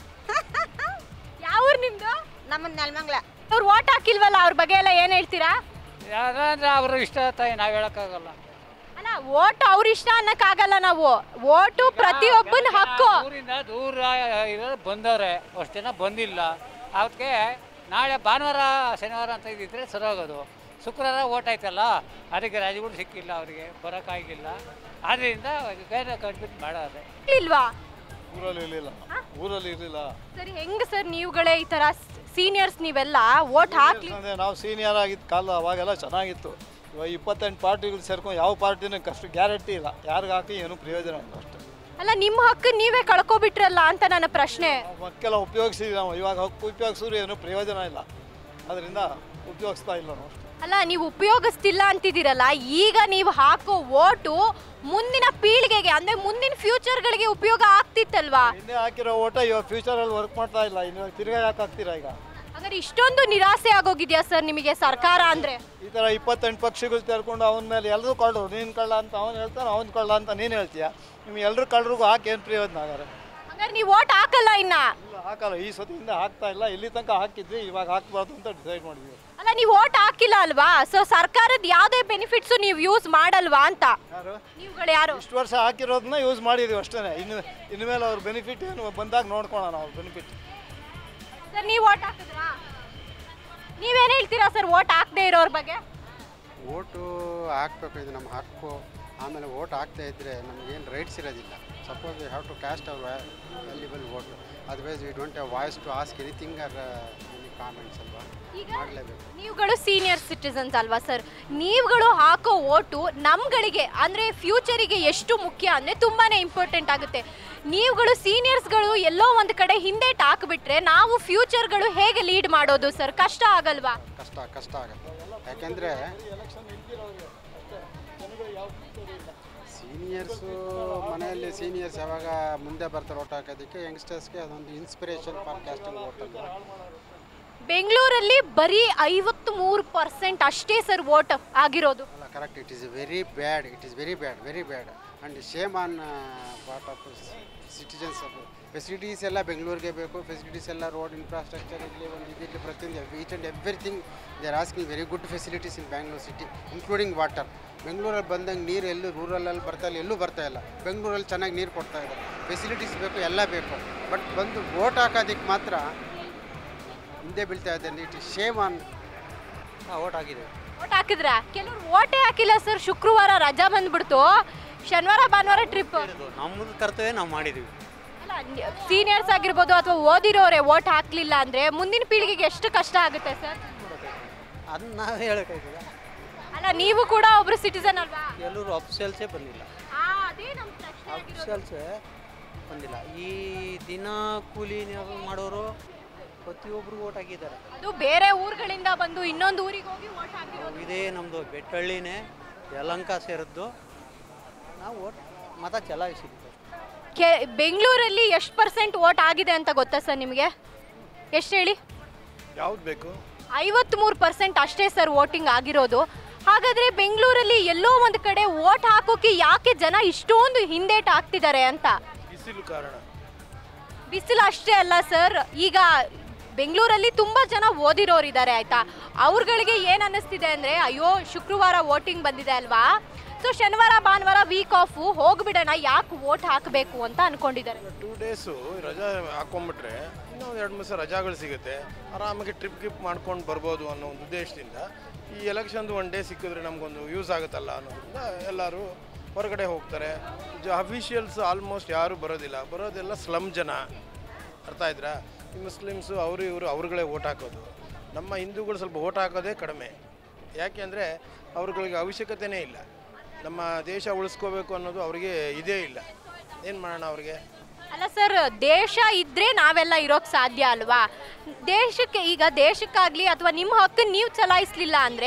Speaker 1: ಯಾವ ಊರ್ ನಿಮ್ದು
Speaker 9: ನಮ್ಮದು ನೆಲಮಂಗ್ಲ
Speaker 1: ಅವ್ರು ವೋಟ್ ಹಾಕಿಲ್ವಲ್ಲ ಅವ್ರ ಬಗ್ಗೆ ಎಲ್ಲ ಏನ್ ಹೇಳ್ತೀರಾ
Speaker 10: ಯಾರಂದ್ರೆ ಅವ್ರ ಇಷ್ಟ ತಾಯಿ ನಾವು ಹೇಳಕ್ಕಾಗಲ್ಲ
Speaker 1: ಅಲ್ಲ ವೋಟ್ ಅವ್ರ ಇಷ್ಟ ಅನ್ನಕ್ಕಾಗಲ್ಲ ನಾವು ವೋಟು ಪ್ರತಿಯೊಬ್ಬನ ಹಕ್ಕು
Speaker 10: ಊರಿಂದ ದೂರ ಇರೋರು ಬಂದವ್ರೆ ಅಷ್ಟು ಜನ ಬಂದಿಲ್ಲ ಅದಕ್ಕೆ ನಾಳೆ ಭಾನುವಾರ ಶನಿವಾರ ಅಂತ ಇದ್ದಿದ್ರೆ ಸರೋಗೋದು ಶುಕ್ರವಾರ ಓಟ್ ಆಯ್ತಲ್ಲ ಅದಕ್ಕೆ ರಾಜಗಳು ಸಿಕ್ಕಿಲ್ಲ ಅವರಿಗೆ ಬರೋಕ್ಕಾಗಿಲ್ಲ ಆದ್ದರಿಂದ ಬೇರೆ ಕಟ್ಬಿಟ್ಟು ಮಾಡೋರೆ
Speaker 1: ಇಲ್ವಾ
Speaker 3: ಊರಲ್ಲಿ ಇರಲಿಲ್ಲ ಊರಲ್ಲಿ ಇರಲಿಲ್ಲ
Speaker 1: ಸರಿ ಹೆಂಗ್ ಸರ್ ನೀವುಗಳೇ ಈ ತರ ಸೀನಿಯರ್ಸ್ ನೀವೆಲ್ಲ ವೋಟ್ ಹಾಕ್ಲಿ
Speaker 3: ಅಂದ್ರೆ ನಾವು ಸೀನಿಯರ್ ಆಗಿದ್ದ ಕಾಲ ಅವಾಗೆಲ್ಲ ಚೆನ್ನಾಗಿತ್ತು ಇವಾಗ ಇಪ್ಪತ್ತೆಂಟು ಪಾರ್ಟಿಗಳು ಸೇರ್ಕೊಂಡು ಯಾವ ಪಾರ್ಟಿನೂ ಕಷ್ಟ ಗ್ಯಾರಂಟಿ ಇಲ್ಲ ಯಾರಿಗೆ ಹಾಕಿ ಏನೂ ಪ್ರಯೋಜನ ಇಲ್ಲ ಅಷ್ಟೇ
Speaker 1: ಅಲ್ಲ ನಿಮ್ಮ ಹಕ್ಕು ನೀವೇ ಕಳ್ಕೊಬಿಟ್ರಲ್ಲ ಅಂತ ನನ್ನ ಪ್ರಶ್ನೆ
Speaker 3: ಮಕ್ಕೆಲ್ಲ ಉಪಯೋಗಿಸಿದ್ವಿ ನಾವು ಇವಾಗ ಹಕ್ಕು ಉಪಯೋಗಿಸಿದ್ರು ಏನೂ ಪ್ರಯೋಜನ ಇಲ್ಲ ಅದರಿಂದ ಉಪಯೋಗಿಸ್ತಾ ಇಲ್ಲ ನಾವು ಅಷ್ಟೇ
Speaker 1: ಅಲ್ಲ ನೀವು ಉಪಯೋಗಿಸ್ತಿಲ್ಲ ಅಂತಿದ್ದೀರಲ್ಲ ಈಗ ನೀವು ಹಾಕೋ ವೋಟು ಮುಂದಿನ ಪೀಳಿಗೆಗೆ ಅಂದ್ರೆ ಮುಂದಿನ ಫ್ಯೂಚರ್ಗಳಿಗೆ ಉಪಯೋಗ ಆಗ್ತಿತ್ತಲ್ವಾ
Speaker 3: ಹಿಂದೆ ಹಾಕಿರೋ ಓಟ ಇವಾಗ ಫ್ಯೂಚರಲ್ಲಿ ವರ್ಕ್ ಮಾಡ್ತಾ ಇಲ್ಲ ಇನ್ನು ತಿರ್ಗಾ ಯಾಕೆ ಹಾಕ್ತೀರಾ ಈಗ
Speaker 1: ಹಾಗಾದ್ರೆ ಇಷ್ಟೊಂದು ನಿರಾಸೆ ಆಗೋಗಿದ್ಯಾ ಸರ್ ನಿಮಗೆ ಸರ್ಕಾರ ಅಂದ್ರೆ
Speaker 3: ಈ ಥರ ಇಪ್ಪತ್ತೆಂಟು ಪಕ್ಷಿಗಳು ತೆರ್ಕೊಂಡು ಅವನ ಮೇಲೆ ಎಲ್ಲರೂ ಕಳ್ಳರು ನೀನು ಕಳ್ಳ ಅಂತ ಅವ್ನು ಹೇಳ್ತಾನೆ ಅವ್ನು ಕಳ್ಳ ಅಂತ ನೀನು ಹೇಳ್ತೀಯ ನಿಮ್ಗೆ ಎಲ್ಲರೂ ಕಳ್ಳರಿಗೂ ಹಾಕಿ ಏನು ಪ್ರಯೋಜನ ಆಗಾರೆ
Speaker 1: ಹಾಗಾದ್ರೆ ನೀವು ವೋಟ್ ಹಾಕಲ್ಲ ಇನ್ನ
Speaker 3: ಇಲ್ಲ ಹಾಕಲ್ಲ ಈ ಸತಿಯಿಂದ ಹಾಕ್ತಾ ಇಲ್ಲ ಇಲ್ಲಿ ತನಕ ಹಾಕಿದ್ವಿ ಇವಾಗ ಹಾಕ್ಬಾರ್ದು ಅಂತ ಡಿಸೈಡ್ ಮಾಡಿದ್ವಿ
Speaker 1: ಅಲ್ಲ ನೀವು ವೋಟ್ ಹಾಕಿಲ್ಲ ಅಲ್ವಾ ಸೊ ಸರ್ಕಾರದ ಯಾವುದೇ ಬೆನಿಫಿಟ್ಸು ನೀವು ಯೂಸ್ ಮಾಡಲ್ವಾ ಅಂತ
Speaker 3: ಯಾರು
Speaker 1: ನೀವುಗಳು ಯಾರು
Speaker 3: ಇಷ್ಟು ವರ್ಷ ಹಾಕಿರೋದನ್ನ ಯೂಸ್ ಮಾಡಿದೀವಿ ಅಷ್ಟೇ ಇನ್ನು ಇನ್ಮೇಲೆ ಅವ್ರ ಬೆನಿಫಿಟ್ ಏನು ಬಂದಾಗ ನೋಡ್ಕೊಳ್ಳೋಣ ಅವ್ರ ಬೆನಿಫಿಟ್
Speaker 1: ಸರ್ ನೀವು ವೋಟ್ ಹಾಕಿದ್ರಾ ನೀವೇನು ಹೇಳ್ತೀರಾ ಸರ್ ವೋಟ್ ಹಾಕದೇ ಇರೋರ ಬಗ್ಗೆ
Speaker 11: ಓಟು ಹಾಕಬೇಕು ಇದು ನಮ್ಮ ಹಕ್ಕು ಆಮೇಲೆ ಓಟ್ ಹಾಕ್ತಾ ಇದ್ದರೆ ನಮಗೇನು ರೈಟ್ಸ್ ಇರೋದಿಲ್ಲ suppose we have to cast our valuable vote otherwise we don't have voice to ask anything or any comments ಅಲ್ವಾ ಮಾಡಲೇಬೇಕು
Speaker 1: ನೀವುಗಳು ಸೀನಿಯರ್ ಸಿಟಿಸನ್ಸ್ ಅಲ್ವಾ ಸರ್ ನೀವುಗಳು ಹಾಕೋ ಓಟು ನಮ್ಗಳಿಗೆ ಅಂದರೆ ಫ್ಯೂಚರಿಗೆ ಎಷ್ಟು ಮುಖ್ಯ ಅಂದರೆ ತುಂಬಾ ಇಂಪಾರ್ಟೆಂಟ್ ಆಗುತ್ತೆ ನೀವುಗಳು ಸೀನಿಯರ್ಸ್ಗಳು ಎಲ್ಲೋ ಒಂದು ಕಡೆ ಹಿಂದೇಟ್ ಹಾಕ್ಬಿಟ್ರೆ ನಾವು ಫ್ಯೂಚರ್ಗಳು ಹೇಗೆ ಲೀಡ್ ಮಾಡೋದು ಸರ್ ಕಷ್ಟ ಆಗಲ್ವಾ
Speaker 11: ಕಷ್ಟ ಕಷ್ಟ ಆಗುತ್ತೆ ಯಾಕೆಂದರೆ ಸೀನಿಯರ್ಸು ಮನೆಯಲ್ಲಿ ಸೀನಿಯರ್ಸ್ ಯಾವಾಗ ಮುಂದೆ ಬರ್ತಾರೆ ಓಟ್ ಹಾಕೋದಕ್ಕೆ ಯಂಗ್ಸ್ಟರ್ಸ್ಗೆ ಅದೊಂದು ಇನ್ಸ್ಪಿರೇಷನ್ ಫಾರ್ ಕ್ಯಾಸ್ಟಿಂಗ್ ಓಟ್ ಅಲ್ವಾ
Speaker 1: ಬೆಂಗಳೂರಲ್ಲಿ ಬರೀ ಐವತ್ತು ಮೂರು ಪರ್ಸೆಂಟ್ ಅಷ್ಟೇ ಸರ್ ವೋಟ್ ಆಗಿರೋದು
Speaker 11: ಅಲ್ಲ correct it is very bad it is very bad very bad and shame on part of citizens facilities ಎಲ್ಲ ಬೆಂಗಳೂರಿಗೆ ಬೇಕು ಫೆಸಿಲಿಟೀಸ್ ಎಲ್ಲ ರೋಡ್ ಇನ್ಫ್ರಾಸ್ಟ್ರಕ್ಚರ್ ಇರಲಿ ಒಂದು ಇದಿರಲಿ ಪ್ರತಿಯೊಂದು each and everything they are asking very good facilities in Bangalore city including water ಬೆಂಗಳೂರಲ್ಲಿ ಬಂದಂಗೆ ನೀರು ಎಲ್ಲೂ ರೂರಲಲ್ಲಿ ಬರ್ತಾ ಇಲ್ಲ ಎಲ್ಲೂ ಬರ್ತಾ ಇಲ್ಲ ಬೆಂಗಳೂರಲ್ಲಿ ಚೆನ್ನಾಗಿ ನೀರು ಕೊಡ್ತಾ ಇದೆ ಫೆಸಿಲಿಟೀಸ್ ಬೇಕು ಎಲ್ಲ ಬೇಕು ಬಟ್ ಬಂದು ವೋಟ್ ಹಾಕೋದಕ್ಕೆ ಮಾತ್ರ ಹಿಂದೆ ಬೀಳ್ತಾ ಇದೆ it is shame on
Speaker 5: vote ಆಗಿದೆ
Speaker 1: ವೋಟ್ ಹಾಕಿದ್ರ ಕೆಲವ್ರು ವೋಟೇ ಹಾಕಿಲ್ಲ ಸರ್ ಶುಕ್ರವಾರ ರಜಾ ಬಂದ್ಬಿಡ್ತು ಶನಿವಾರ ಭಾನುವಾರ ಟ್ರಿಪ್
Speaker 5: ನಮ್ಮದು ಕರ್ತವ್ಯ ನಾವು ಮಾಡಿದ್ದೀವಿ
Speaker 1: ಅಲ್ಲ ಸೀನಿಯರ್ಸ್ ಆಗಿರ್ಬೋದು ಅಥವಾ ಓದಿರೋರೆ ವೋಟ್ ಹಾಕ್ಲಿಲ್ಲ ಅಂದ್ರೆ ಮುಂದಿನ ಪೀಳಿಗೆಗೆ ಎಷ್ಟು ಕಷ್ಟ ಆಗುತ್ತೆ ಸರ್
Speaker 12: ಅದನ್ನ ನಾವು ಹೇಳೋಕ್ಕಾಗಿಲ್ಲ
Speaker 1: ಅಲ್ಲ ನೀವು ಕೂಡ ಒಬ್ರು ಸಿಟಿಸನ್ ಅಲ್ವಾ
Speaker 12: ಎಲ್ಲರೂ ಅಫ್ಸಲ್ಸೇ ಬಂದಿಲ್ಲ
Speaker 1: ಆ, ಅದೇ ನಮ್ಮ ಪ್ರಶ್ನೆ ಆಗಿರೋದು.
Speaker 12: ಅಫ್ಸಲ್ಸೇ ಬಂದಿಲ್ಲ ಈ ದಿನ ಕೂಲಿ ನಾವು ಮಾಡೋರು ಪ್ರತಿಯೊಬ್ಬರು ಓಟ್ ಹಾಕಿದ್ದಾರೆ
Speaker 1: ಅದು ಬೇರೆ ಊರುಗಳಿಂದ ಬಂದು ಇನ್ನೊಂದು ಊರಿಗೆ ಹೋಗಿ ಓಟ್ ಹಾಕಿರೋದು
Speaker 12: ಇದೇ ನಮ್ಮದು ಬೆಟ್ಟಹಳ್ಳಿನೇ ಯಲಂಕ ಸೇರಿದ್ದು ನಾವು ಓಟ್ ಮತ ಚಲಾಯಿಸಿದ್ವಿ
Speaker 1: ಕೆ ಬೆಂಗಳೂರಲ್ಲಿ ಎಷ್ಟು ಪರ್ಸೆಂಟ್ ಓಟ್ ಆಗಿದೆ ಅಂತ ಗೊತ್ತಾ ಸರ್ ನಿಮಗೆ ಎಷ್ಟು ಹೇಳಿ
Speaker 13: ಯಾವ್ದು ಬೇಕು
Speaker 1: ಐವತ್ಮೂರು ಪರ್ಸೆಂಟ್ ಅಷ್ಟೇ ಸರ್ ವೋಟಿಂಗ್ ಆಗಿರೋದು ಹಾಗಾದ್ರೆ ಬೆಂಗಳೂರಲ್ಲಿ ಎಲ್ಲೋ ಒಂದು ಕಡೆ ವೋಟ್ ಹಾಕೋಕೆ ಯಾಕೆ ಜನ ಇಷ್ಟೊಂದು ಹಿಂದೇಟ್ ಹಾಕ್ತಿದ್ದಾರೆ ಅಂತ
Speaker 13: ಬಿಸಿಲು ಕಾರಣ
Speaker 1: ಬಿಸಿಲು ಅಷ್ಟೇ ಅಲ್ಲ ಸರ್ ಈಗ ಬೆಂಗಳೂರಲ್ಲಿ ತುಂಬ ಜನ ಓದಿರೋರಿದ್ದಾರೆ ಆಯ್ತಾ ಅವ್ರುಗಳಿಗೆ ಏನು ಅನ್ನಿಸ್ತಿದೆ ಅಂದರೆ ಅಯ್ಯೋ ಶುಕ್ರವಾರ ವೋಟಿಂಗ್ ಬಂದಿದೆ ಅಲ್ವಾ ಸೊ ಶನಿವಾರ ಭಾನುವಾರ ವೀಕ್ ಆಫು ಹೋಗ್ಬಿಡೋಣ ಯಾಕೆ ವೋಟ್ ಹಾಕಬೇಕು ಅಂತ ಅನ್ಕೊಂಡಿದ್ದಾರೆ
Speaker 13: ಟೂ ಡೇಸು ರಜಾ ಹಾಕೊಂಡ್ಬಿಟ್ರೆ ಇನ್ನೂ ಒಂದು ಎರಡು ಮೂರು ದಿವಸ ರಜಾಗಳು ಸಿಗುತ್ತೆ ಆರಾಮಾಗಿ ಟ್ರಿಪ್ ಗಿಪ್ ಮಾಡ್ಕೊಂಡು ಬರ್ಬೋದು ಅನ್ನೋ ಒಂದು ಉದ್ದೇಶದಿಂದ ಈ ಎಲೆಕ್ಷನ್ದು ಒನ್ ಡೇ ಸಿಕ್ಕಿದ್ರೆ ನಮಗೊಂದು ಯೂಸ್ ಆಗುತ್ತಲ್ಲ ಅನ್ನೋದ್ರಿಂದ ಎಲ್ಲರೂ ಹೊರಗಡೆ ಹೋಗ್ತಾರೆ ಅಫಿಷಿಯಲ್ಸ್ ಆಲ್ಮೋಸ್ಟ್ ಯಾರೂ ಬರೋದಿಲ್ಲ ಬರೋದೆಲ್ಲ ಸ್ಲಮ್ ಜನ ಅರ್ಥ ಆಯ್ತಾ ಈ ಮುಸ್ಲಿಮ್ಸು ಅವರು ಇವರು ಅವ್ರುಗಳೇ ಓಟ್ ಹಾಕೋದು ನಮ್ಮ ಹಿಂದೂಗಳು ಸ್ವಲ್ಪ ಓಟ್ ಹಾಕೋದೇ ಕಡಿಮೆ ಯಾಕೆ ಅಂದರೆ ಅವ್ರುಗಳಿಗೆ ಅವಶ್ಯಕತೆನೇ ಇಲ್ಲ ನಮ್ಮ ದೇಶ ಉಳಿಸ್ಕೋಬೇಕು ಅನ್ನೋದು ಅವ್ರಿಗೆ ಇದೇ ಇಲ್ಲ ಏನು ಮಾಡೋಣ ಅವ್ರಿಗೆ
Speaker 1: ಅಲ್ಲ ಸರ್ ದೇಶ ಇದ್ರೆ ನಾವೆಲ್ಲ ಇರೋಕ್ ಸಾಧ್ಯ ಅಲ್ವಾ ದೇಶಕ್ಕೆ ಈಗ ದೇಶಕ್ಕಾಗ್ಲಿ ಅಥವಾ ನಿಮ್ಮ ಹಕ್ಕನ್ನು ನೀವು ಚಲಾಯಿಸ್ಲಿಲ್ಲ ಅಂದ್ರೆ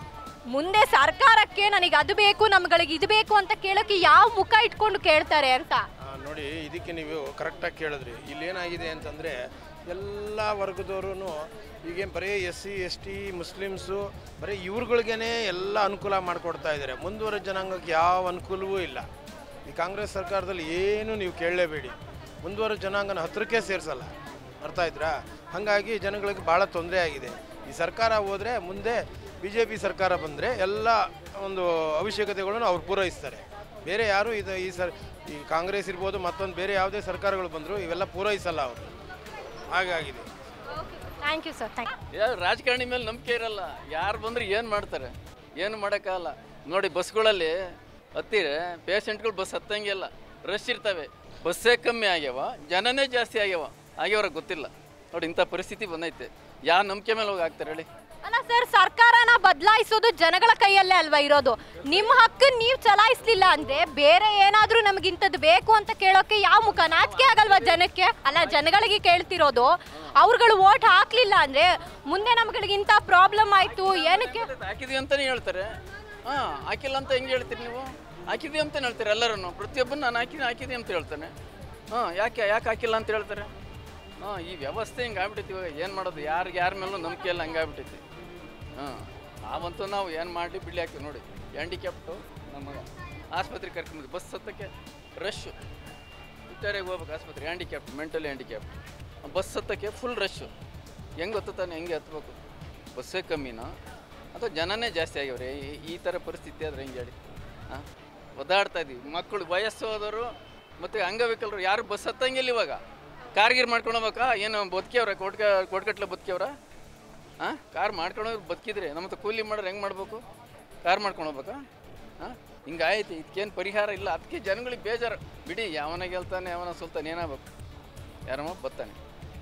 Speaker 1: ಮುಂದೆ ಸರ್ಕಾರಕ್ಕೆ ನನಗೆ ಅದು ಬೇಕು ನಮ್ಗಳಿಗೆ ಇದು ಬೇಕು ಅಂತ ಕೇಳೋಕೆ ಯಾವ ಮುಖ ಇಟ್ಕೊಂಡು ಕೇಳ್ತಾರೆ ಅಂತ
Speaker 13: ಆ, ನೋಡಿ ಇದಕ್ಕೆ ನೀವು ಕರೆಕ್ಟಾಗಿ ಕೇಳಿದ್ರಿ ಇಲ್ಲೇನಾಗಿದೆ ಅಂತಂದರೆ ಎಲ್ಲ ವರ್ಗದವರು ಈಗೇನು ಬರೀ S C S T Muslims ಬರೀ ಇವ್ರುಗಳಿಗೇ ಎಲ್ಲ ಅನುಕೂಲ ಮಾಡಿಕೊಡ್ತಾ ಇದ್ದಾರೆ ಮುಂದುವರೆದ ಜನಾಂಗಕ್ಕೆ ಯಾವ ಅನುಕೂಲವೂ ಇಲ್ಲ ಈ ಕಾಂಗ್ರೆಸ್ ಸರ್ಕಾರದಲ್ಲಿ ಏನು ನೀವು ಕೇಳಲೇಬೇಡಿ ಮುಂದುವರೆದ ಜನಾಂಗನ ಹತ್ರಕ್ಕೆ ಸೇರಿಸಲ್ಲ ಅರ್ಥ ಆಯ್ತಾ ಹಾಗಾಗಿ ಜನಗಳಿಗೆ ಭಾಳ ತೊಂದರೆ ಆಗಿದೆ ಈ ಸರ್ಕಾರ ಹೋದರೆ ಮುಂದೆ ಬಿ ಜೆ ಪಿ ಸರ್ಕಾರ ಬಂದರೆ ಎಲ್ಲ ಒಂದು ಅವಶ್ಯಕತೆಗಳನ್ನು ಅವ್ರು ಪೂರೈಸ್ತಾರೆ ಬೇರೆ ಯಾರು ಇದು ಈ ಸರ್ ಈ ಕಾಂಗ್ರೆಸ್ ಇರ್ಬೋದು ಮತ್ತೊಂದು ಬೇರೆ ಯಾವುದೇ ಸರ್ಕಾರಗಳು ಬಂದರೂ ಇವೆಲ್ಲ ಪೂರೈಸಲ್ಲ ಅವರು ಹಾಗಾಗಿದೆ
Speaker 1: ಥ್ಯಾಂಕ್ ಯು ಸರ್ ಥ್ಯಾಂಕ್
Speaker 14: ಯಾರು ರಾಜಕಾರಣಿ ಮೇಲೆ ನಂಬಿಕೆ ಇರಲ್ಲ ಯಾರು ಬಂದ್ರೆ ಏನು ಮಾಡ್ತಾರೆ ಏನು ಮಾಡೋಕ್ಕಾಗಲ್ಲ ನೋಡಿ ಬಸ್ಗಳಲ್ಲಿ ಹತ್ತಿರ ಪೇಷಂಟ್ಗಳು ಬಸ್ ಹತ್ತಂಗಿಲ್ಲ ರಶ್ ಇರ್ತವೆ ಬಸ್ಸೇ ಕಮ್ಮಿ ಆಗ್ಯಾವ ಜನನೇ ಜಾಸ್ತಿ ಆಗ್ಯಾವ ಆಗ್ಯಾವ್ರ ಗೊತ್ತಿಲ್ಲ ನೋಡಿ ಇಂಥ ಪರಿಸ್ಥಿತಿ ಬಂದೈತೆ ಯಾವ ನಂಬಿಕೆ ಮೇಲೆ ಹೋಗಿ ಹಾಕ್ತಾರೆ ಹೇಳಿ
Speaker 1: ಅಲ್ಲ ಸರ್ ಸರ್ಕಾರನ ಬದಲಾಯಿಸೋದು ಜನಗಳ ಕೈಯಲ್ಲೇ ಅಲ್ವಾ ಇರೋದು ನಿಮ್ಮ ಹಕ್ಕನ್ನು ನೀವು ಚಲಾಯಿಸ್ಲಿಲ್ಲ ಅಂದ್ರೆ ಬೇರೆ ಏನಾದ್ರೂ ನಮ್ಗೆ ಇಂಥದ್ದು ಬೇಕು ಅಂತ ಕೇಳೋಕೆ ಯಾವ ಮುಖ ನಾಚಿಕೆ ಆಗಲ್ವಾ ಜನಕ್ಕೆ ಅಲ್ಲ ಜನಗಳಿಗೆ ಕೇಳ್ತಿರೋದು ಅವ್ರುಗಳು ಓಟ್ ಹಾಕ್ಲಿಲ್ಲ ಅಂದ್ರೆ ಮುಂದೆ ನಮ್ಗಳಿಗೆ ಇಂಥ ಪ್ರಾಬ್ಲಮ್ ಆಯ್ತು ಏನಕ್ಕೆ
Speaker 14: ಹಾಕಿದ್ವಿ ಅಂತಲೇ ಹೇಳ್ತಾರೆ ಹಾಂ ಹಾಕಿಲ್ಲ ಅಂತ ಹೆಂಗೆ ಹೇಳ್ತೀರಿ ನೀವು ಹಾಕಿದ್ವಿ ಅಂತ ಹೇಳ್ತಾರೆ ಎಲ್ಲರೂ ಪ್ರತಿಯೊಬ್ಬನು ನಾನು ಹಾಕಿದ್ದೀನಿ ಹಾಕಿದ್ದೀನಿ ಅಂತ ಹೇಳ್ತಾನೆ ಹಾಂ ಯಾಕೆ ಯಾಕೆ ಹಾಕಿಲ್ಲ ಅಂತ ಹೇಳ್ತಾರೆ ಹಾಂ ಈ ವ್ಯವಸ್ಥೆ ಹಿಂಗೆ ಆಗ್ಬಿಟ್ಟೈತಿ ಇವಾಗ ಏನು ಮಾಡೋದು ಯಾರಿಗೆ ಯಾರ ಮೇಲೂ ನಂಬಿಕೆ ಇಲ್ಲ ಹಂಗೆ ಆಗ್ಬಿಟ್ಟೈತಿ ಹಾಂ ನಾವಂತೂ ನಾವು ಏನು ಮಾಡಿ ಬಿಡ್ಲಿ ಹಾಕ್ತೀವಿ ನೋಡಿ ಹ್ಯಾಂಡಿಕ್ಯಾಪ್ಟು ನಮ್ಮ ಮಗ ಆಸ್ಪತ್ರೆಗೆ ಕರ್ಕೊಂಡು ಬಸ್ ಹತ್ತಕ್ಕೆ ರಶ್ಶು ವಿಕ್ಟೋರಿಯಾಗೆ ಹೋಗ್ಬೇಕು ಆಸ್ಪತ್ರೆ ಹ್ಯಾಂಡಿಕ್ಯಾಪ್ಟ್ ಮೆಂಟಲಿ ಹ್ಯಾಂಡಿಕ್ಯಾಪ್ಟ್ ಬಸ್ ಹತ್ತಕ್ಕೆ ಫುಲ್ ರಶ್ಶು ಹೆಂಗೆ ಹತ್ತುತ್ತಾನೆ ಹೆಂಗೆ ಹತ್ಬೇಕು ಬಸ್ಸೇ ಕಮ್ಮಿನಾ ಅಥವಾ ಜನನೇ ಜಾಸ್ತಿ ಆಗ್ಯವ್ರೆ ಈ- ಈ ಥರ ಪರಿಸ್ಥಿತಿ ಆದ್ರೆ ಹೆಂಗೆ ಹೇಳಿ ಹಾಂ ಒದ್ದಾಡ್ತಾ ಇದೀವಿ ಮಕ್ಕಳು ವಯಸ್ಸು ಹೋದವರು ಮತ್ತು ಅಂಗವಿಕಲರು ಯಾರು ಬಸ್ ಹತ್ತಂಗಿಲ್ಲ ಇವಾಗ ಕಾರ್ಗಿರ್ ಮಾಡ್ಕೊಂಡು ಹೋಗ್ಬೇಕಾ ಏನು ಬದುಕ್ಯವ್ರ ಕೋಟ್ಕ ಕೋಟ್ಗಟ್ಲೆ ಬದುಕ್ಯವ್ರ ಹಾಂ ಕಾರ್ ಮಾಡ್ಕೊಂಡು ಬದುಕಿದ್ರೆ ನಮ್ಮ ಹತ್ರ ಕೂಲಿ ಮಾಡೋರು ಹೆಂಗೆ ಮಾಡ್ಬೇಕು ಕಾರ್ ಮಾಡ್ಕೊಂಡು ಹೋಗ್ಬೇಕಾ ಹಾಂ ಹಿಂಗಾಯ್ತು ಇದಕ್ಕೇನು ಪರಿಹಾರ ಇಲ್ಲ ಅದಕ್ಕೆ ಜನಗಳಿಗೆ ಬೇಜಾರು ಬಿಡಿ ಯಾವನ ಗೆಲ್ತಾನೆ ಯಾವನ ಸುಲ್ತಾನೆ ಏನಾಗಬೇಕು ಯಾರಮ್ಮ ಬರ್ತಾನೆ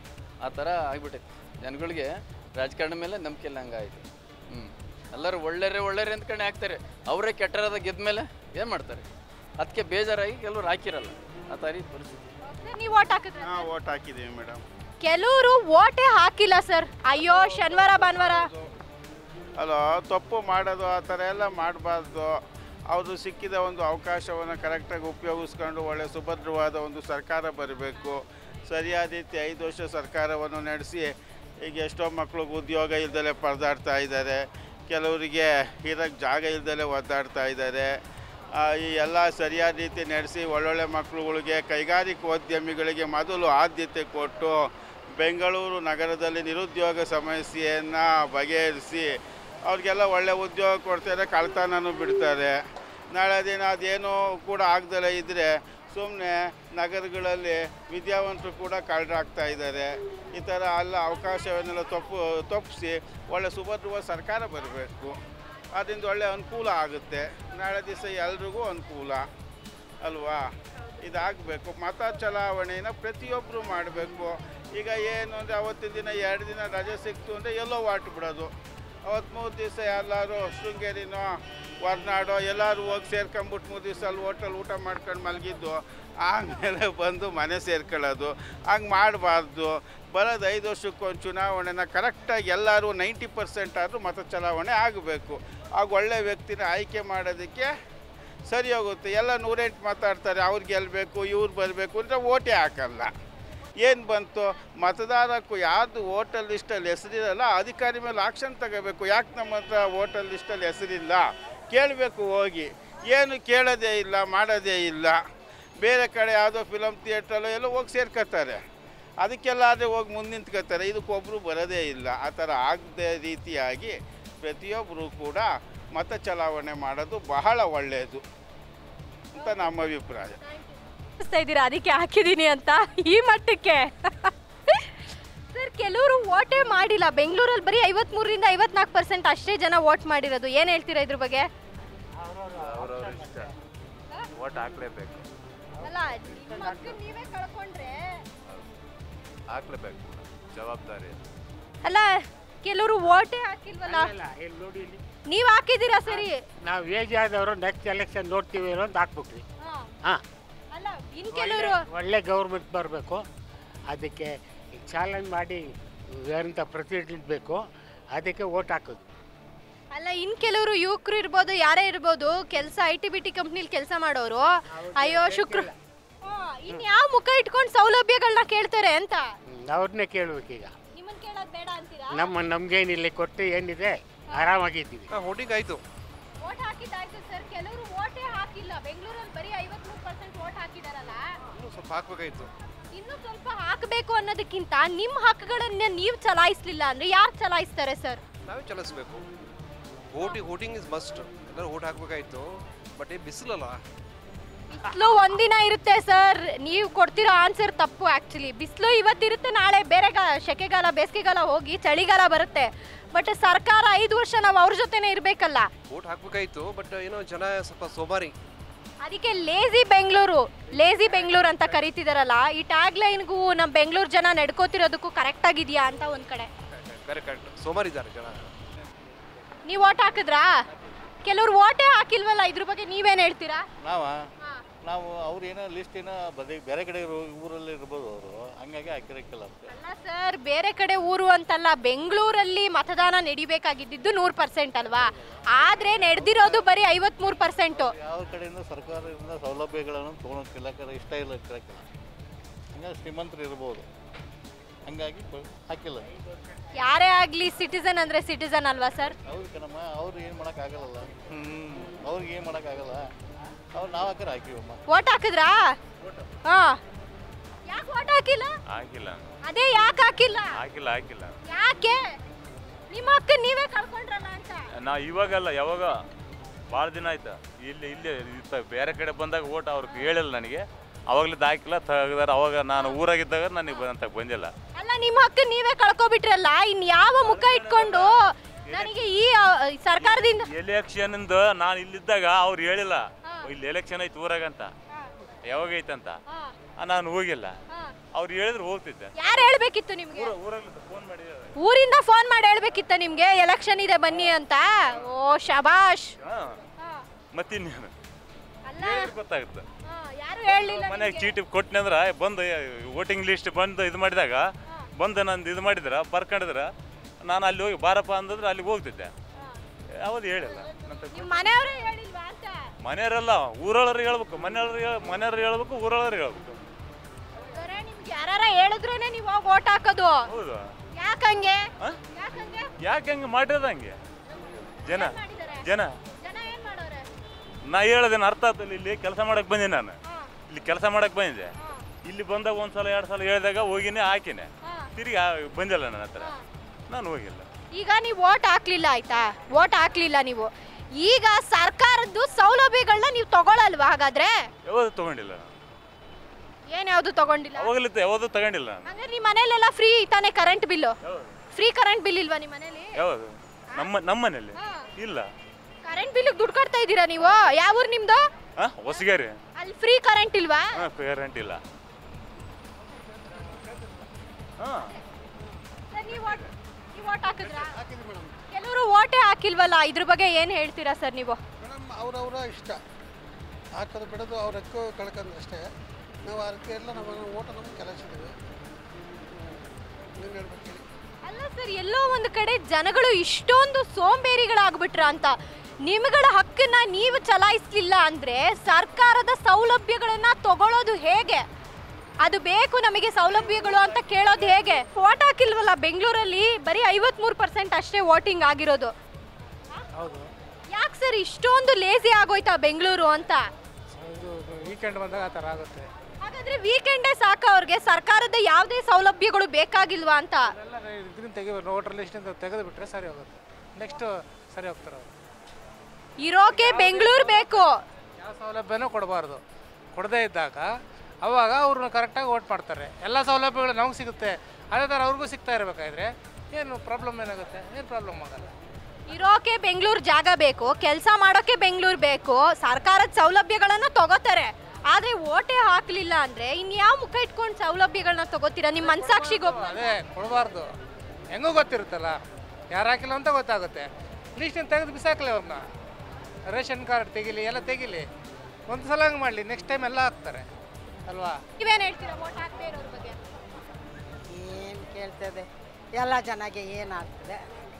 Speaker 14: ಆ ಥರ ಆಗ್ಬಿಟ್ಟೈತೆ ಜನಗಳಿಗೆ ರಾಜಕಾರಣ ಮೇಲೆ ನಂಬಿಕೆ ಇಲ್ಲ ಹಂಗಾಯ್ತು ಹ್ಞೂ ಎಲ್ಲರೂ ಒಳ್ಳೆಯರೇ ಒಳ್ಳೆಯರೇ ಅಂದ್ಕೊಂಡೆ ಹಾಕ್ತಾರೆ ಅವರೇ ಕೆಟ್ಟರದ ಗೆದ್ದ ಮೇಲೆ ಏನು ಮಾಡ್ತಾರೆ ಅದಕ್ಕೆ ಬೇಜಾರಾಗಿ ಕೆಲವ್ರು ಹಾಕಿರಲ್ಲ ಆ ಥರ ಈ ಪರಿಸ್ಥಿತಿ
Speaker 1: ನೀವು ಓಟ್ ಹಾಕಿದ್ರೆ
Speaker 15: ಹಾಂ ಓಟ್ ಹಾಕಿದ್ದೀವಿ ಮೇಡಮ್
Speaker 1: ಕೆಲವರು ಓಟೇ ಹಾಕಿಲ್ಲ ಸರ್ ಅಯ್ಯೋ ಶನಿವಾರ ಭಾನುವಾರ
Speaker 15: ಅಲ್ಲ ತಪ್ಪು ಮಾಡೋದು ಆ ಥರ ಎಲ್ಲ ಮಾಡಬಾರ್ದು ಅವರು ಸಿಕ್ಕಿದ ಒಂದು ಅವಕಾಶವನ್ನು ಕರೆಕ್ಟಾಗಿ ಉಪಯೋಗಿಸ್ಕೊಂಡು ಒಳ್ಳೆ ಸುಭದ್ರವಾದ ಒಂದು ಸರ್ಕಾರ ಬರಬೇಕು ಸರಿಯಾದ ರೀತಿ ಐದು ವರ್ಷ ಸರ್ಕಾರವನ್ನು ನಡೆಸಿ ಈಗ ಎಷ್ಟೋ ಮಕ್ಳಿಗೆ ಉದ್ಯೋಗ ಇಲ್ದಲೆ ಪರದಾಡ್ತಾ ಇದ್ದಾರೆ ಕೆಲವರಿಗೆ ಇರೋಕ್ಕೆ ಜಾಗ ಇಲ್ದಲೆ ಒದ್ದಾಡ್ತಾ ಇದ್ದಾರೆ ಆ, ಈ ಎಲ್ಲ ಸರಿಯಾದ ರೀತಿ ನಡೆಸಿ ಒಳ್ಳೊಳ್ಳೆ ಮಕ್ಕಳುಗಳಿಗೆ ಕೈಗಾರಿಕೋದ್ಯಮಿಗಳಿಗೆ ಮೊದಲು ಆದ್ಯತೆ ಕೊಟ್ಟು ಬೆಂಗಳೂರು ನಗರದಲ್ಲಿ ನಿರುದ್ಯೋಗ ಸಮಸ್ಯೆಯನ್ನು ಬಗೆಹರಿಸಿ ಅವ್ರಿಗೆಲ್ಲ ಒಳ್ಳೆ ಉದ್ಯೋಗ ಕೊಡ್ತಾರೆ ಕಳ್ತನೂ ಬಿಡ್ತಾರೆ ನಾಳೆ ದಿನ ಅದೇನೂ ಕೂಡ ಆಗ್ದಲೇ ಇದ್ದರೆ ಸುಮ್ಮನೆ ನಗರಗಳಲ್ಲಿ ವಿದ್ಯಾವಂತರು ಕೂಡ ಕಳ್ಳರಾಗ್ತಾ ಇದ್ದಾರೆ ಈ ಥರ ಎಲ್ಲ ಅವಕಾಶವನ್ನೆಲ್ಲ ತಪ್ಪು ತಪ್ಪಿಸಿ ಒಳ್ಳೆ ಸುಭದ್ರವಾದ ಸರ್ಕಾರ ಬರಬೇಕು ಅದರಿಂದ ಒಳ್ಳೆ ಅನುಕೂಲ ಆಗುತ್ತೆ ನಾಳೆ ದಿವಸ ಎಲ್ರಿಗೂ ಅನುಕೂಲ ಅಲ್ವಾ ಇದಾಗಬೇಕು ಮತ ಚಲಾವಣೆನ ಪ್ರತಿಯೊಬ್ಬರು ಮಾಡಬೇಕು ಈಗ ಏನು ಅಂದರೆ ಅವತ್ತಿನ ದಿನ ಎರಡು ದಿನ ರಜೆ ಸಿಕ್ತು ಅಂದರೆ ಎಲ್ಲೋ ವಾಟ್ ಬಿಡೋದು ಅವತ್ತು ಮೂರು ದಿವಸ ಎಲ್ಲರೂ ಶೃಂಗೇರಿನೋ ಹೊರ್ನಾಡೋ ಎಲ್ಲರೂ ಹೋಗಿ ಸೇರ್ಕೊಂಬಿಟ್ಟು ಮೂರು ದಿವಸ ಅಲ್ಲಿ ಹೋಟೆಲ್ ಊಟ ಮಾಡ್ಕೊಂಡು ಮಲಗಿದ್ದು ಆಮೇಲೆ ಬಂದು ಮನೆ ಸೇರ್ಕೊಳ್ಳೋದು ಹಂಗೆ ಮಾಡಬಾರ್ದು ಬರೋದು ಐದು ವರ್ಷಕ್ಕೊಂದು ಚುನಾವಣೆನ ಕರೆಕ್ಟಾಗಿ ಎಲ್ಲರೂ ನೈಂಟಿ ಪರ್ಸೆಂಟ್ ಆದರೂ ಮತ ಚಲಾವಣೆ ಆಗಬೇಕು ಆಗ ಒಳ್ಳೆ ವ್ಯಕ್ತಿನ ಆಯ್ಕೆ ಮಾಡೋದಕ್ಕೆ ಸರಿ ಹೋಗುತ್ತೆ ಎಲ್ಲ ನೂರೆಂಟು ಮಾತಾಡ್ತಾರೆ ಅವ್ರು ಗೆಲ್ಲಬೇಕು ಇವ್ರು ಬರಬೇಕು ಅಂದರೆ ಓಟೇ ಹಾಕಲ್ಲ ಏನು ಬಂತು ಮತದಾರಕ್ಕೂ ಯಾರ್ದು ವೋಟರ್ ಲಿಸ್ಟಲ್ಲಿ ಹೆಸರಿರಲ್ಲ ಅಧಿಕಾರಿ ಮೇಲೆ ಆಕ್ಷನ್ ತಗೋಬೇಕು ಯಾಕೆ ನಮ್ಮ ಹತ್ರ ವೋಟರ್ ಲಿಸ್ಟಲ್ಲಿ ಹೆಸರಿಲ್ಲ ಕೇಳಬೇಕು ಹೋಗಿ ಏನು ಕೇಳೋದೇ ಇಲ್ಲ ಮಾಡೋದೇ ಇಲ್ಲ ಬೇರೆ ಕಡೆ ಯಾವುದೋ ಫಿಲಮ್ ಥಿಯೇಟ್ರಲ್ಲೋ ಎಲ್ಲೋ ಹೋಗಿ ಸೇರ್ಕೊತಾರೆ ಅದಕ್ಕೆಲ್ಲ ಆದರೆ ಹೋಗಿ ಮುಂದೆ ನಿಂತ್ಕೋತಾರೆ ಇದಕ್ಕೊಬ್ಬರು ಬರೋದೇ ಇಲ್ಲ ಆ ಥರ ಆಗದೆ ರೀತಿಯಾಗಿ ಪ್ರತಿಯೊಬ್ಬರು ಕೂಡ ಮತ ಚಲಾವಣೆ ಮಾಡೋದು ಬಹಳ ಒಳ್ಳೆಯದು ಅಂತ ನಮ್ಮ ಅಭಿಪ್ರಾಯ
Speaker 1: ಯೋಚಿಸ್ತಾ ಇದ್ದೀರಾ ಅದಕ್ಕೆ ಹಾಕಿದೀನಿ ಅಂತ ಈ ಮಟ್ಟಕ್ಕೆ ಸರ್ ಕೆಲವರು ವೋಟೇ ಮಾಡಿಲ್ಲ ಬೆಂಗಳೂರಲ್ಲಿ ಬರೀ ಐವತ್ಮೂರರಿಂದ ಐವತ್ನಾಲ್ಕು ಪರ್ಸೆಂಟ್ ಅಷ್ಟೇ ಜನ ವೋಟ್ ಮಾಡಿರೋದು ಏನು ಹೇಳ್ತೀರಾ ಇದ್ರ ಬಗ್ಗೆ
Speaker 4: ಅವ್ರವ್ರ ಇಷ್ಟ ಓಟ್ ಹಾಕ್ಲೇಬೇಕು
Speaker 1: ಅಲ್ಲ ನಿಮ್ಮ ಹಕ್ಕನ್ನ ನೀವೇ ಕಳ್ಕೊಂಡ್ರೆ
Speaker 4: ಹಾಕ್ಲೇಬೇಕು ಜವಾಬ್ದಾರಿ
Speaker 1: ಅಲ್ಲ ಕೆಲವರು ವೋಟೇ ಹಾಕಿಲ್ವಲ್ಲ
Speaker 16: ಇಲ್ಲಿ ನೋಡಿ ಇಲ್ಲಿ
Speaker 1: ನೀವ್ ಹಾಕಿದ್ದೀರಾ ಸರಿ
Speaker 16: ನಾವು ಏಜ್ ಆದವರು ನೆಕ್ಸ್ಟ್ ಎಲೆಕ್ಷನ್ ನೋಡ್ತೀವಿ ಅಂತ ಹಾಕ್ಬಿಟ್ರಿ ಹಾಂ
Speaker 1: ಅಲ್ಲ ಇನ್ ಕೆಲವರು
Speaker 16: ಒಳ್ಳೆ ಗೌರ್ಮೆಂಟ್ ಬರಬೇಕು ಅದಕ್ಕೆ ಚಾಲೆಂಜ್ ಮಾಡಿ ಏನಂತ ಪ್ರೆಸಿಡೆಂಟ್ ಬೇಕು ಅದಕ್ಕೆ ಓಟ್ ಹಾಕೋದು
Speaker 1: ಅಲ್ಲ ಇನ್ ಕೆಲವರು ಯುವಕರು ಇರ್ಬೋದು ಯಾರೇ ಇರ್ಬೋದು ಕೆಲಸ ಐ ಟಿ ಬಿ ಟಿ ಕಂಪ್ನಿಲಿ ಕೆಲಸ ಮಾಡೋರು ಅಯ್ಯೋ ಶುಕ್ರ ಇನ್ ಯಾವ ಮುಖ ಇಟ್ಕೊಂಡು ಸೌಲಭ್ಯಗಳನ್ನ ಕೇಳ್ತಾರೆ ಅಂತ
Speaker 16: ಅವ್ರನ್ನೇ ಕೇಳ್ಬೇಕೀಗ
Speaker 1: ನಿಮ್ಮನ್ ಕೇಳೋದ್ ಬೇಡ ಅಂತೀರಾ
Speaker 16: ನಮ್ಮ ನಮ್ಗೇನಿಲ್ಲ ಕೊಟ್ಟು ಏನಿದೆ ಆರಾಮಾಗಿದ್ದೀವಿ
Speaker 17: ಹೋಟಿಂಗ್ ಆಯ್ತು
Speaker 1: ವೋಟ್ ಹಾಕಿದ್ದಾಯ್ತು ಸರ್ ಕೆಲವರು ವೋಟೇ ಹಾಕಿಲ್ಲ ಬೆಂಗಳೂರಲ್ಲಿ ಬರೀ ಐವತ್ಮೂರು ಪರ್ಸೆಂಟ್ ವೋಟ್ ಹಾಕಿದಾರಲ್ಲ
Speaker 17: ಇನ್ನೂ ಸ್ವಲ್ಪ ಹಾಕ್ಬೇಕಾಯ್ತು
Speaker 1: ಇನ್ನು ಸ್ವಲ್ಪ ಹಾಕಬೇಕು ಅನ್ನೋದಕ್ಕಿಂತ ನಿಮ್ಮ ಹಕ್ಕುಗಳನ್ನ ನೀವು ಚಲಾಯಿಸ್ಲಿಲ್ಲ ಅಂದ್ರೆ ಯಾರು ಚಲಾಯಿಸ್ತಾರೆ ಸರ್
Speaker 17: ನಾವೇ ಚಲಿಸ್ಬೇಕು ವೋಟಿಂಗ್ ವೋಟಿಂಗ್ ಇಸ್ ಮಸ್ಟ್ ಎಲ್ಲರೂ ವೋಟ್ ಹಾಕ್ಬೇಕಾಯ್ತು ಬಟ್ ಈ ಬಿಸಿಲಲ್ಲ
Speaker 1: ಬಿಸಿಲು ಒಂದಿನ ಇರುತ್ತೆ ಸರ್ ನೀವು ಕೊಡ್ತಿರೋ ಆನ್ಸರ್ ತಪ್ಪು ಆ್ಯಕ್ಚುಲಿ ಬಿಸಿಲು ಇವತ್ತಿರುತ್ತೆ ನಾಳೆ ಬೇರೆ ಗಾ ಸೆಕೆಗಾಲ ಬೇಸಿಗೆಗಾಲ ಹೋಗಿ ಚಳಿಗಾಲ ಬರುತ್ತೆ ಬಟ್ ಸರ್ಕಾರ ಐದು ವರ್ಷ ನಾವು ಅವ್ರ ಜೊತೆನೇ ಇರಬೇಕಲ್ಲ
Speaker 17: ವೋಟ್ ಹಾಕ್ಬೇಕಾಯ್ತು ಬಟ್ ಏನೋ ಜನ ಸ್ವಲ್ಪ ಸೋಮಾರಿ
Speaker 1: ಅದಕ್ಕೆ ಲೇಜಿ ಬೆಂಗಳೂರು ಲೇಜಿ ಬೆಂಗಳೂರು ಅಂತ ಕರಿತಿದಾರಲ್ಲ ಈ ಟ್ಯಾಗ್ ಲೈನ್ಗೂ ನಮ್ಮ ಬೆಂಗಳೂರು ಜನ ನಡ್ಕೋತಿರೋದಕ್ಕೂ ಕರೆಕ್ಟ್ ಆಗಿದೆಯಾ ಅಂತ ಒಂದ್ ಕಡೆ
Speaker 17: ಕರೆಕ್ಟ್ ಕರೆಕ್ಟ್ ಸೋಮಾರಿ ಇದ್ದಾರೆ ಜನ
Speaker 1: ನೀವು ಓಟ್ ಹಾಕಿದ್ರಾ ಕೆಲವ್ರು ಓಟೇ ಹಾಕಿಲ್ವಲ್ಲ ಇದ್ರ ಬಗ್ಗೆ ನೀವೇನ್ ಹೇಳ್ತೀರಾ
Speaker 18: ನಾವ ನಾವು ಅವ್ರು ಏನೋ ಲಿಸ್ಟ್ ಏನೋ ಬದಿ ಬೇರೆ ಕಡೆ ಇರೋ ಊರಲ್ಲಿ ಇರ್ಬೋದು ಅವರು ಹಂಗಾಗಿ ಹಾಕಿರಕ್ಕಿಲ್ಲ ಅಂತ
Speaker 1: ಅಲ್ಲ ಸರ್ ಬೇರೆ ಕಡೆ ಊರು ಅಂತಲ್ಲ ಬೆಂಗಳೂರಲ್ಲಿ ಮತದಾನ ನಡಿಬೇಕಾಗಿದ್ದು ನೂರು ಪರ್ಸೆಂಟ್ ಅಲ್ವಾ ಆದ್ರೆ ನಡೆದಿರೋದು ಬರೀ ಐವತ್ಮೂರು ಪರ್ಸೆಂಟು
Speaker 18: ಯಾವ ಕಡೆಯಿಂದ ಸರ್ಕಾರದಿಂದ ಸೌಲಭ್ಯಗಳನ್ನು ತೊಗೊಳಕ್ಕಿಲ್ಲ ಕರೆ ಇಷ್ಟ ಇಲ್ಲ ಇರಕ್ಕಿಲ್ಲ ಹಂಗಾಗಿ ಶ್ರೀಮಂತರು ಇರ್ಬೋದು ಹಂಗಾಗಿ ಬ- ಹಾಕಿಲ್ಲ
Speaker 1: ಯಾರೇ ಆಗ್ಲಿ ಸಿಟಿಸನ್ ಅಂದ್ರೆ ಸಿಟಿಸನ್ ಅಲ್ವಾ ಸರ್
Speaker 18: ಅವ್ರು ಕಣಮ್ಮ ಅವ್ರು ಏನು ಮಾಡೋಕ್ಕಾಗಲ್ಲ ಹ್ಞೂ ಅವ್ರಿಗೆ ಏನು ಮಾಡೋಕ್ಕಾಗಲ್ಲ ಅವ್ರು ನಾವು ಹಾಕಿದ್ರೆ ಹಾಕಿವಮ್ಮ
Speaker 1: ಓಟ್ ಹಾಕಿದ್ರಾ ಹಾ ಯಾಕೆ ಓಟ್ ಹಾಕಿಲ್ಲ
Speaker 4: ಆಗಿಲ್ಲ
Speaker 1: ಅದೇ ಯಾಕೆ ಹಾಕಿಲ್ಲ
Speaker 4: ಆಗಿಲ್ಲ ಆಗಿಲ್ಲ
Speaker 1: ಯಾಕೆ ನಿಮ್ಮ ಹಕ್ಕ ನೀವೇ ಕಳ್ಕೊಂಡ್ರಲ್ಲ ಅಂತ
Speaker 19: ನಾ ಇವಾಗಲ್ಲ ಯಾವಾಗ ಭಾಳ ದಿನ ಆಯ್ತು ಇಲ್ಲಿ ಇಲ್ಲಿ ಇತ್ತ- ಬೇರೆ ಕಡೆ ಬಂದಾಗ ಓಟ್ ಅವ್ರಿಗೆ ಹೇಳಿಲ್ಲ ನನಗೆ ಅವಾಗಲಿದ್ದು ಹಾಕಿಲ್ಲ ತೆಗ್ದಾರ ಅವಾಗ ನಾನು ಊರಾಗಿದ್ದಾಗ ನನಗೆ ಬಂತ ಬಂದಿಲ್ಲ
Speaker 1: ಅಲ್ಲ ನಿಮ್ಮ ಹಕ್ಕ ನೀವೇ ಕಳ್ಕೊಬಿಟ್ರಲ್ಲ ಇನ್ ಯಾವ ಮುಖ ಇಟ್ಕೊಂಡು ನನಗೆ ಈ ಆ, ಸರ್ಕಾರದಿಂದ
Speaker 19: ಎಲೆಕ್ಷನ್ದ ನಾನು ಇಲ್ಲಿದ್ದಾಗ ಅವ್ರು ಹೇಳಿಲ್ಲ ಇಲ್ಲಿ ಎಲೆಕ್ಷನ್ ಐತೆ ಊರಾಗ ಅಂತ ಯಾವಾಗ ಐತಂತ ಆ, ನಾನು ಹೋಗಿಲ್ಲ ಅವ್ರು ಹೇಳಿದ್ರೆ ಹೋಗ್ತಿದ್ದೆ
Speaker 1: ಯಾರು ಹೇಳ್ಬೇಕಿತ್ತು ನಿಮ್ಗೆ
Speaker 19: ಊರಲ್ಲಿ ಫೋನ್ ಮಾಡಿ
Speaker 1: ಊರಿಂದ ಫೋನ್ ಮಾಡಿ ಹೇಳ್ಬೇಕಿತ್ತ ನಿಮ್ಗೆ ಎಲೆಕ್ಷನ್ ಇದೆ ಬನ್ನಿ ಅಂತ ಓ ಶಬಾಷ್
Speaker 19: ಮತ್ತಿನ್ನೇನು
Speaker 1: ಅಲ್ಲ
Speaker 19: ಹೇಳಿದ್ರೆ ಗೊತ್ತಾಗುತ್ತೆ
Speaker 1: ಯಾರು ಹೇಳಲಿಲ್ಲ
Speaker 19: ಮನೆಗೆ ಚೀಟಿ ಕೊಟ್ಟನೆ ಅಂದ್ರೆ ಬಂದು ವೋಟಿಂಗ್ ಲಿಸ್ಟ್ ಬಂದು ಇದು ಮಾಡಿದಾಗ ಬಂದು ನಂದು ಇದು ಮಾಡಿದ್ರ ಬರ್ಕೊಂಡಿದ್ರ ನಾನು ಅಲ್ಲಿ ಹೋಗಿ ಬಾರಪ್ಪ ಅಂದಿದ್ರೆ ಅಲ್ಲಿಗೆ ಹೋಗ್ತಿದ್ದೆ ಯಾವುದು ಹೇಳಿಲ್ಲ ನಂತರ
Speaker 1: ನಿಮ್ ಮನೆಯವರೇ ಹೇಳಿಲ್ವಾ ಅಂತ
Speaker 19: ಮನೆಯವರೆಲ್ಲ ಊರೊಳವ್ರಿಗೆ ಹೇಳ್ಬೇಕು ಮನೆಯವ್ರಿಗೆ ಮನೆಯವ್ರಿಗೆ ಹೇಳ್ಬೇಕು ಊರೊಳವ್ರಿಗೆ ಹೇಳ್ಬೇಕು
Speaker 1: ಬರೇ ನಿಮ್ಗೆ ಯಾರಾರ ಹೇಳಿದ್ರೇನೆ ನೀವು ಹೋಗಿ ಓಟ್ ಹಾಕೋದು
Speaker 19: ಹೌದು
Speaker 1: ಯಾಕಂಗೆ
Speaker 19: ಆ?
Speaker 1: ಯಾಕಂಗೆ
Speaker 19: ಯಾಕೆ ಹಂಗೆ ಮಾಡಿರೋದು ಹಂಗೆ ಜನ ಜನ
Speaker 1: ಜನ ಏನ್ ಮಾಡೋರೆ
Speaker 19: ನಾ ಹೇಳೋದೇನು ಅರ್ಥ ಆಗ್ತಿಲ್ಲ ಇಲ್ಲಿ ಕೆಲಸ ಮಾಡಕ್ಕೆ ಬಂದೆ ನಾನು ಇಲ್ಲಿ ಕೆಲಸ ಮಾಡಕ್ಕೆ ಬಂದಿದ್ದೆ ಇಲ್ಲಿ ಬಂದಾಗ ಒಂದು ಸಲ ಎರಡು ಸಲ ಹೇಳಿದಾಗ ಹೋಗಿನೇ ಹಾಕಿನೆ ತಿರುಗಿ ಆ- ಬಂದಿಲ್ಲ ನನ್ನ ಹತ್ರ ನಾನು ಹೋಗಿಲ್ಲ
Speaker 1: ಈಗ ನೀವು ಓಟ್ ಹಾಕ್ಲಿಲ್ಲ ಆಯ್ತಾ ಓಟ್ ಹಾಕ್ಲಿಲ್ಲ ನೀವು ಈಗ ಸರ್ಕಾರದ್ದು ಸೌಲಭ್ಯಗಳನ್ನ ನೀವು ತಗೊಳಲ್ವಾ ಹಾಗಾದ್ರೆ
Speaker 19: ಯಾವುದು ತಗೊಂಡಿಲ್ಲ ನಾನು
Speaker 1: ಏನ್ ಯಾವ್ದು ತಗೊಂಡಿಲ್ಲ
Speaker 19: ಅವಾಗಲಿತ್ತು ಯಾವುದು ತಗೊಂಡಿಲ್ಲ ನಾನು
Speaker 1: ಅಂದ್ರೆ ನಿಮ್ ಮನೇಲೆಲ್ಲ ಫ್ರೀ ತಾನೇ current bill free current bill ಇಲ್ವಾ ನಿಮ್ಮ ಮನೇಲಿ
Speaker 19: ಯಾವುದು ನಮ್ಮ ನಮ್ಮ ಮನೇಲಿ ಇಲ್ಲ
Speaker 1: ಕರೆಂಟ್ ಬಿಲ್ ದುಡ್ಡು ಕಟ್ತಾ ಇದ್ದೀರಾ ನೀವು ಯಾವ ಊರು ನಿಮ್ದು
Speaker 19: ಹಾಂ ಹೊಸಗೇರಿ
Speaker 1: ಅಲ್ಲಿ ಫ್ರೀ ಕರೆಂಟ್ ಇಲ್ವಾ
Speaker 19: ಹಾಂ ಕರೆಂಟ್ ಇಲ್ಲ ಹಾಂ
Speaker 1: ಸರ್, ನೀವು ಓಟ್ ನೀವು ಓಟ್ ಹಾಕಿದ್ರಾ ಕೆಲವರು ಓಟೇ ಹಾಕಿಲ್ವಲ್ಲ ಇದ್ರ ಬಗ್ಗೆ ಏನು ಹೇಳ್ತೀರಾ ಸರ್ ನೀವು
Speaker 20: ಮೇಡಮ್ ಅವ್ರವರ ಇಷ್ಟ ಹಾಕೋದು ಬಿಡೋದು ಅವ್ರ ಹಕ್ಕು ಕಳ್ಕೊಂಡು ಅಷ್ಟೇ ನಾವು ಅದಕ್ಕೆ ಎಲ್ಲ ನಮ್ಮ ಓಟ ನಮ್ಗೆ ಕೆಲಸಿದ್ದೀವಿ ಏನು ಹೇಳ್ಬೇಕು ಹೇಳಿ
Speaker 1: ಅಲ್ಲ ಸರ್ ಎಲ್ಲೋ ಒಂದು ಕಡೆ ಜನಗಳು ಇಷ್ಟೊಂದು ಸೋಂಬೇರಿಗಳಾಗ್ಬಿಟ್ರ ಅಂತ ನಿಮ್ಗಳ ಹಕ್ಕನ್ನ ನೀವು ಚಲಾಯಿಸ್ಲಿಲ್ಲ ಅಂದ್ರೆ ಸರ್ಕಾರದ ಸೌಲಭ್ಯಗಳನ್ನ ತಗೊಳ್ಳೋದು ಹೇಗೆ ಅದು ಬೇಕು ನಮಗೆ ಸೌಲಭ್ಯಗಳು ಅಂತ ಕೇಳೋದು ಹೇಗೆ ಓಟ್ ಹಾಕಿಲ್ವಲ್ಲ ಬೆಂಗಳೂರಲ್ಲಿ ಬರೀ ಐವತ್ಮೂರು ಪರ್ಸೆಂಟ್ ಅಷ್ಟೇ ವೋಟಿಂಗ್ ಆಗಿರೋದು
Speaker 21: ಹೌದು
Speaker 1: ಯಾಕೆ ಸರ್ ಇಷ್ಟೊಂದು ಲೇಸಿ ಆಗೋಯ್ತಾ ಬೆಂಗಳೂರು ಅಂತ
Speaker 21: ಇದು ವೀಕೆಂಡ್ ಬಂದಾಗ ಆ ಥರ ಆಗುತ್ತೆ
Speaker 1: ಹಾಗಾದ್ರೆ ವೀಕೆಂಡೇ ಸಾಕ ಅವ್ರಿಗೆ ಸರ್ಕಾರದ ಯಾವುದೇ ಸೌಲಭ್ಯಗಳು ಬೇಕಾಗಿಲ್ವಾ ಅಂತ
Speaker 21: ಎಲ್ಲ ಇದನ್ನ ತೆಗಿಬೇಕು ವೋಟರ್ ಲಿಸ್ಟಿಂದ ತೆಗೆದು ಬಿಟ್ರೆ ಸರಿ ಹೋಗುತ್ತೆ ನೆಕ್ಸ್ಟ್ ಸರಿ ಹೋಗ್ತಾರೆ ಅವರು
Speaker 1: ಇರೋಕೆ ಬೆಂಗಳೂರು ಬೇಕು
Speaker 21: ಯಾವ ಸೌಲಭ್ಯನೂ ಕೊಡಬಾರ್ದು ಕೊಡದೇ ಇದ್ದಾಗ ಅವಾಗ ಅವ್ರನ್ನ ಕರೆಕ್ಟಾಗಿ ವೋಟ್ ಮಾಡ್ತಾರೆ ಎಲ್ಲ ಸೌಲಭ್ಯಗಳು ನಮ್ಗೆ ಸಿಗುತ್ತೆ ಅದೇ ಥರ ಅವ್ರಿಗೂ ಸಿಗ್ತಾ ಇರಬೇಕಾದ್ರೆ ಏನು ಪ್ರಾಬ್ಲಮ್ ಏನಾಗುತ್ತೆ ಏನು ಪ್ರಾಬ್ಲಮ್ ಆಗಲ್ಲ
Speaker 1: ಇರೋಕೆ ಬೆಂಗಳೂರು ಜಾಗ ಬೇಕು ಕೆಲಸ ಮಾಡೋಕೆ ಬೆಂಗಳೂರು ಬೇಕು ಸರ್ಕಾರದ ಸೌಲಭ್ಯಗಳನ್ನ ತಗೋತಾರೆ ಆದ್ರೆ ಓಟೇ ಹಾಕ್ಲಿಲ್ಲ ಅಂದ್ರೆ ಇನ್ಯಾವ ಮುಖ ಇಟ್ಕೊಂಡು ಸೌಲಭ್ಯಗಳನ್ನ ತಗೋತೀರಾ ನಿಮ್ಮ ಮನ್ಸಾಕ್ಷಿಗೆ ಒಪ್ಪ
Speaker 21: ಅದೇ ಕೊಡಬಾರ್ದು ಹೆಂಗೂ ಗೊತ್ತಿರುತ್ತಲ್ಲ ಯಾರು ಹಾಕಿಲ್ಲ ಅಂತ ಗೊತ್ತಾಗುತ್ತೆ ಲಿಸ್ಟಿನ ತೆಗೆದು ಬಿಸಾಕಲಿ ಅವ್ರನ್ನ ರೇಷನ್ ಕಾರ್ಡ್ ತೆಗಿಲಿ ಎಲ್ಲ ತೆಗಿಲಿ ಒಂದು ಸಲ ಹಂಗೆ ಮಾಡಲಿ ನೆಕ್ಸ್ಟ್ ಟೈಮ್ ಎಲ್ಲ ಹಾಕ್ತಾರೆ ಅಲ್ವಾ
Speaker 1: ನೀವೇನ್ ಹೇಳ್ತೀರಾ ಓಟ್ ಹಾಕ್ದೇ ಇರೋರ ಬಗ್ಗೆ
Speaker 22: ಏನು ಕೇಳ್ತದೆ ಎಲ್ಲ ಚೆನ್ನಾಗಿ ಏನಾಗ್ತದೆ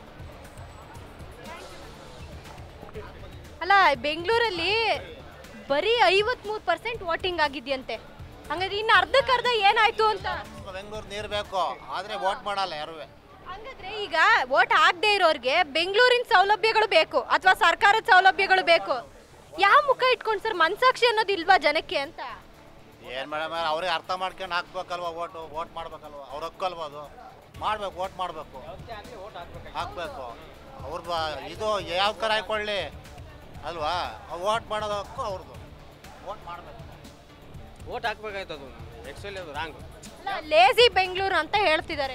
Speaker 1: ಅಲ್ಲ ಬೆಂಗಳೂರಲ್ಲಿ ಬರೀ ಐವತ್ಮೂರು ಪರ್ಸೆಂಟ್ ವೋಟಿಂಗ್ ಆಗಿದೆಯಂತೆ ಹಂಗಾದ್ರೆ ಇನ್ನು ಅರ್ಧಕ್ಕರ್ಧ ಏನಾಯ್ತು ಅಂತ
Speaker 23: ಬೆಂಗಳೂರು ನೀರು ಬೇಕು ಆದರೆ ವೋಟ್ ಮಾಡಲ್ಲ ಯಾರೂ
Speaker 1: ಹಂಗಾದ್ರೆ ಈಗ ವೋಟ್ ಆಗದೆ ಇರೋರಿಗೆ ಬೆಂಗಳೂರಿನ ಸೌಲಭ್ಯಗಳು ಬೇಕು ಅಥವಾ ಸರ್ಕಾರದ ಸೌಲಭ್ಯಗಳು ಬೇಕು ಯಾವ ಮುಖ ಇಟ್ಕೊಂಡು ಸರ್ ಮನ್ಸಾಕ್ಷಿ ಅನ್ನೋದು ಇಲ್ವಾ ಜನಕ್ಕೆ ಅಂತ
Speaker 23: ಏನು ಮೇಡಮ್ ಅವ್ರಿಗೆ ಅರ್ಥ ಮಾಡ್ಕೊಂಡು ಹಾಕ್ಬೇಕಲ್ವ ಓಟು ವೋಟ್ ಮಾಡ್ಬೇಕಲ್ವ ಅವ್ರ ಹಕ್ಕಲ್ವ ಅದು ಮಾಡ್ಬೇಕು ವೋಟ್ ಮಾಡಬೇಕು ಹಾಕ್ಬೇಕು ಅವ್ರದ್ದು ಇದು ಯಾವ ಥರ ಹಾಕೊಳ್ಳಿ ಅಲ್ವಾ ವೋಟ್ ಮಾಡೋದು ಹಕ್ಕು ಅವ್ರದ್ದು ವೋಟ್ ಮಾಡಬೇಕು
Speaker 12: ಓಟ್ ಹಾಕ್ಬೇಕಾಯ್ತು ಅದು ಆ್ಯಕ್ಚುಲಿ ಅದು ರಾಂಗ್
Speaker 1: ಲೇಜಿ ಬೆಂಗಳೂರು ಅಂತ ಹೇಳ್ತಿದ್ದಾರೆ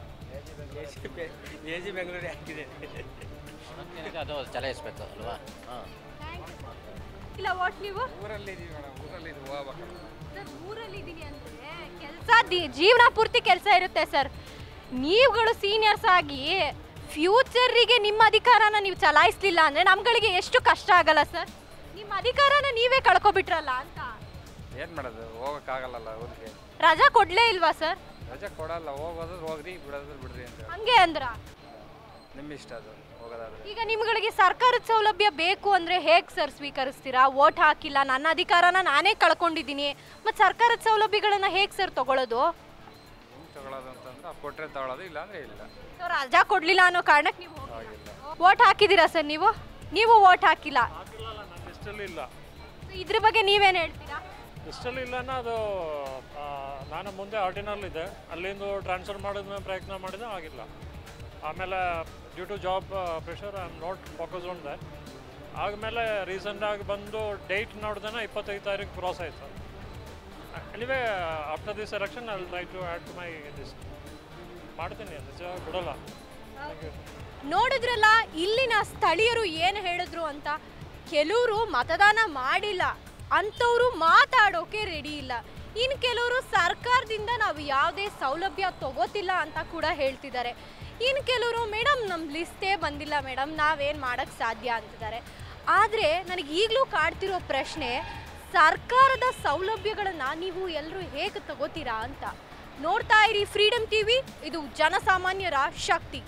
Speaker 12: ಎ ಜಿ ಬೆಂಗಳೂರು ಹಾಕಿದೆ
Speaker 8: ಅದು ಚಲಾಯಿಸ್ಬೇಕು ಅಲ್ವಾ ಹಾಂ
Speaker 1: ಇಲ್ಲ ವೋಟ್ ನೀವು
Speaker 21: ಊರಲ್ಲಿ ಇದೀವಿ ಮೇಡಮ್ ಊರಲ್ಲಿ ಇದು ಹೋಗ್ಬೇಕು
Speaker 1: ಸರ್ ಊರಲ್ಲಿ ಇದೀನಿ ಅಂದ್ರೆ ಕೆಲಸ ಜೀವನ ಪೂರ್ತಿ ಕೆಲಸ ಇರುತ್ತೆ ಸರ್ ನೀವುಗಳು ಸೀನಿಯರ್ಸ್ ಆಗಿ ಫ್ಯೂಚರಿಗೆ ನಿಮ್ಮ ಅಧಿಕಾರನ ನೀವು ಚಲಾಯಿಸ್ಲಿಲ್ಲ ಅಂದ್ರೆ ನಮ್ಗಳಿಗೆ ಎಷ್ಟು ಕಷ್ಟ ಆಗಲ್ಲ ಸರ್ ನಿಮ್ಮ ಅಧಿಕಾರನ ನೀವೇ ಕಳ್ಕೊಬಿಟ್ರಲ್ಲ ಅಂತ
Speaker 21: ಏನು ಮಾಡೋದು ಹೋಗೋಕ್ಕಾಗಲ್ಲಲ್ಲ ಊರಿಗೆ
Speaker 1: ರಜಾ ಕೊಡ್ಲೇ ಇಲ್ವಾ ಸರ್
Speaker 21: ರಜೆ ಕೊಡಲ್ಲ ಹೋಗೋದು ಹೋಗ್ರಿ ಬಿಡೋದು ಬಿಡ್ರಿ ಅಂತ
Speaker 1: ಹಂಗೆ ಅಂದ್ರ
Speaker 21: ನಿಮ್ಮ ಇಷ್ಟ ಅದು ಹೋಗೋದಾದ್ರೆ
Speaker 1: ಈಗ ನಿಮ್ಗಳಿಗೆ ಸರ್ಕಾರದ ಸೌಲಭ್ಯ ಬೇಕು ಅಂದ್ರೆ ಹೇಗ್ ಸರ್ ಸ್ವೀಕರಿಸ್ತೀರಾ ವೋಟ್ ಹಾಕಿಲ್ಲ ನನ್ನ ಅಧಿಕಾರನ ನಾನೇ ಕಳ್ಕೊಂಡಿದ್ದೀನಿ ಮತ್ತೆ ಸರ್ಕಾರದ ಸೌಲಭ್ಯಗಳನ್ನ ಹೇಗ್ ಸರ್ ತಗೊಳ್ಳೋದು
Speaker 21: ಹೆಂಗೆ ತಗೊಳ್ಳೋದು ಅಂತಂದ್ರೆ ಅವ್ರು ಕೊಟ್ಟರೆ ತಗೊಳ್ಳೋದು ಇಲ್ಲಾಂದ್ರೆ ಇಲ್ಲ
Speaker 1: ಸೊ ರಜಾ ಕೊಡ್ಲಿಲ್ಲ ಅನ್ನೋ ಕಾರಣಕ್ಕೆ ನೀವು
Speaker 21: ಆಗಿಲ್ಲ
Speaker 1: ವೋಟ್ ಹಾಕಿದ್ದೀರಾ ಸರ್ ನೀವು ನೀವು ವೋಟ್ ಹಾಕಿಲ್ಲ
Speaker 24: ಇಷ್ಟಲ್ಲಿ ಇಲ್ಲ
Speaker 1: So, ಇದ್ರ ಬಗ್ಗೆ ನೀವೇನ್ ಹೇಳ್ತೀರಾ
Speaker 24: ಇಷ್ಟಲ್ಲಿ ಇಲ್ಲನ ಅದು ಆ, ನಾನು ಮುಂದೆ ಆರ್ಡಿನಲ್ ಇದೆ ಅಲ್ಲಿಂದ ಟ್ರಾನ್ಸ್ಫರ್ ಮಾಡೋದನ್ನ ಪ್ರಯತ್ನ ಮಾಡಿದೆ ಆಗಿಲ್ಲ ಆಮೇಲೆ due to job pressure I am not focus on that ಆದಮೇಲೆ ರೀಸೆಂಟಾಗಿ ಬಂದು ಡೇಟ್ ನೋಡ್ದೇನೆ ಇಪ್ಪತ್ತೈದು ತಾರೀಕು ಕ್ರಾಸ್ ಆಯಿತು anyway after this election I will try to add to my this ಮಾಡ್ತೀನಿ ನಿಜ ಬಿಡೋಲ್ಲ ಥ್ಯಾಂಕ್ ಯು
Speaker 1: ನೋಡಿದ್ರಲ್ಲ ಇಲ್ಲಿನ ಸ್ಥಳೀಯರು ಏನು ಹೇಳಿದ್ರು ಅಂತ ಕೆಲವರು ಮತದಾನ ಮಾಡಿಲ್ಲ ಅಂಥವ್ರು ಮಾತಾಡೋಕೆ ರೆಡಿ ಇಲ್ಲ ಇನ್ನು ಕೆಲವರು ಸರ್ಕಾರದಿಂದ ನಾವು ಯಾವುದೇ ಸೌಲಭ್ಯ ತಗೋತಿಲ್ಲ ಅಂತ ಕೂಡ ಹೇಳ್ತಿದ್ದಾರೆ ಇನ್ನು ಕೆಲವರು ಮೇಡಮ್ ನಮ್ಮ ಲಿಸ್ಟೇ ಬಂದಿಲ್ಲ ಮೇಡಮ್ ನಾವೇನು ಮಾಡೋಕ್ಕೆ ಸಾಧ್ಯ ಅಂತಿದ್ದಾರೆ ಆದರೆ ನನಗೆ ಈಗಲೂ ಕಾಡ್ತಿರೋ ಪ್ರಶ್ನೆ ಸರ್ಕಾರದ ಸೌಲಭ್ಯಗಳನ್ನು ನೀವು ಎಲ್ಲರೂ ಹೇಗೆ ತಗೋತೀರಾ ಅಂತ ನೋಡ್ತಾ ಇರಿ ಫ್ರೀಡಮ್ ಟಿವಿ ಇದು ಜನಸಾಮಾನ್ಯರ ಶಕ್ತಿ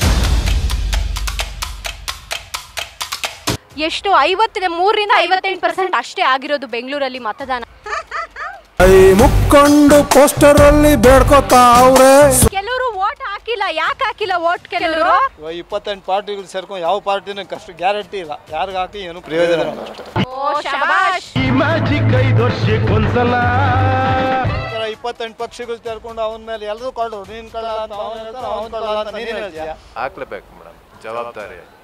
Speaker 1: ಎಷ್ಟು ಐವತ್ತ ಮೂರರಿಂದ ಐವತ್ತೆಂಟು ಪರ್ಸೆಂಟ್ ಅಷ್ಟೇ ಆಗಿರೋದು ಬೆಂಗಳೂರಲ್ಲಿ ಮತದಾನ
Speaker 2: ಕೈ ಮುಕ್ಕೊಂಡು ಪೋಸ್ಟರ್ ಅಲ್ಲಿ ಬೇಡ್ಕೋತಾವ್ರೆ
Speaker 1: ಕೆಲವರು ವೋಟ್ ಹಾಕಿಲ್ಲ ಯಾಕೆ ಹಾಕಿಲ್ಲ ವೋಟ್ ಕೆಲವರು
Speaker 3: ಇವಾಗ ಇಪ್ಪತ್ತೆಂಟು ಪಾರ್ಟಿಗಳು ಸೇರ್ಕೊಂಡು ಯಾವ ಪಾರ್ಟಿನೂ ಕಷ್ಟ ಗ್ಯಾರಂಟಿ ಇಲ್ಲ ಯಾರಿಗೆ ಹಾಕಿ ಏನು ಪ್ರಯೋಜನ ಇಲ್ಲ ಅಷ್ಟೇ
Speaker 1: ಓ ಶಬಾಷ್
Speaker 2: ಐದು ವರ್ಷಕ್ಕೊಂದ್ಸಲ
Speaker 3: ಈ ಥರ ಇಪ್ಪತ್ತೆಂಟು ಪಕ್ಷಿಗಳು ಸೇರ್ಕೊಂಡು ಅವನ ಮೇಲೆ ಎಲ್ಲರೂ ಕೊಳ್ಳೋರು ನೀನು ಕಳ್ಳ ಅಂತ ಅವನು ಹೇಳ್ತಾನೆ ಅವನು ಕಳ್ಳ ಅಂತ ನೀನು ಹೇಳ್ತೀಯ
Speaker 4: ಹಾಕ್ಲೇಬೇಕು ಮೇಡಮ್ ಜವಾಬ್ದಾರಿ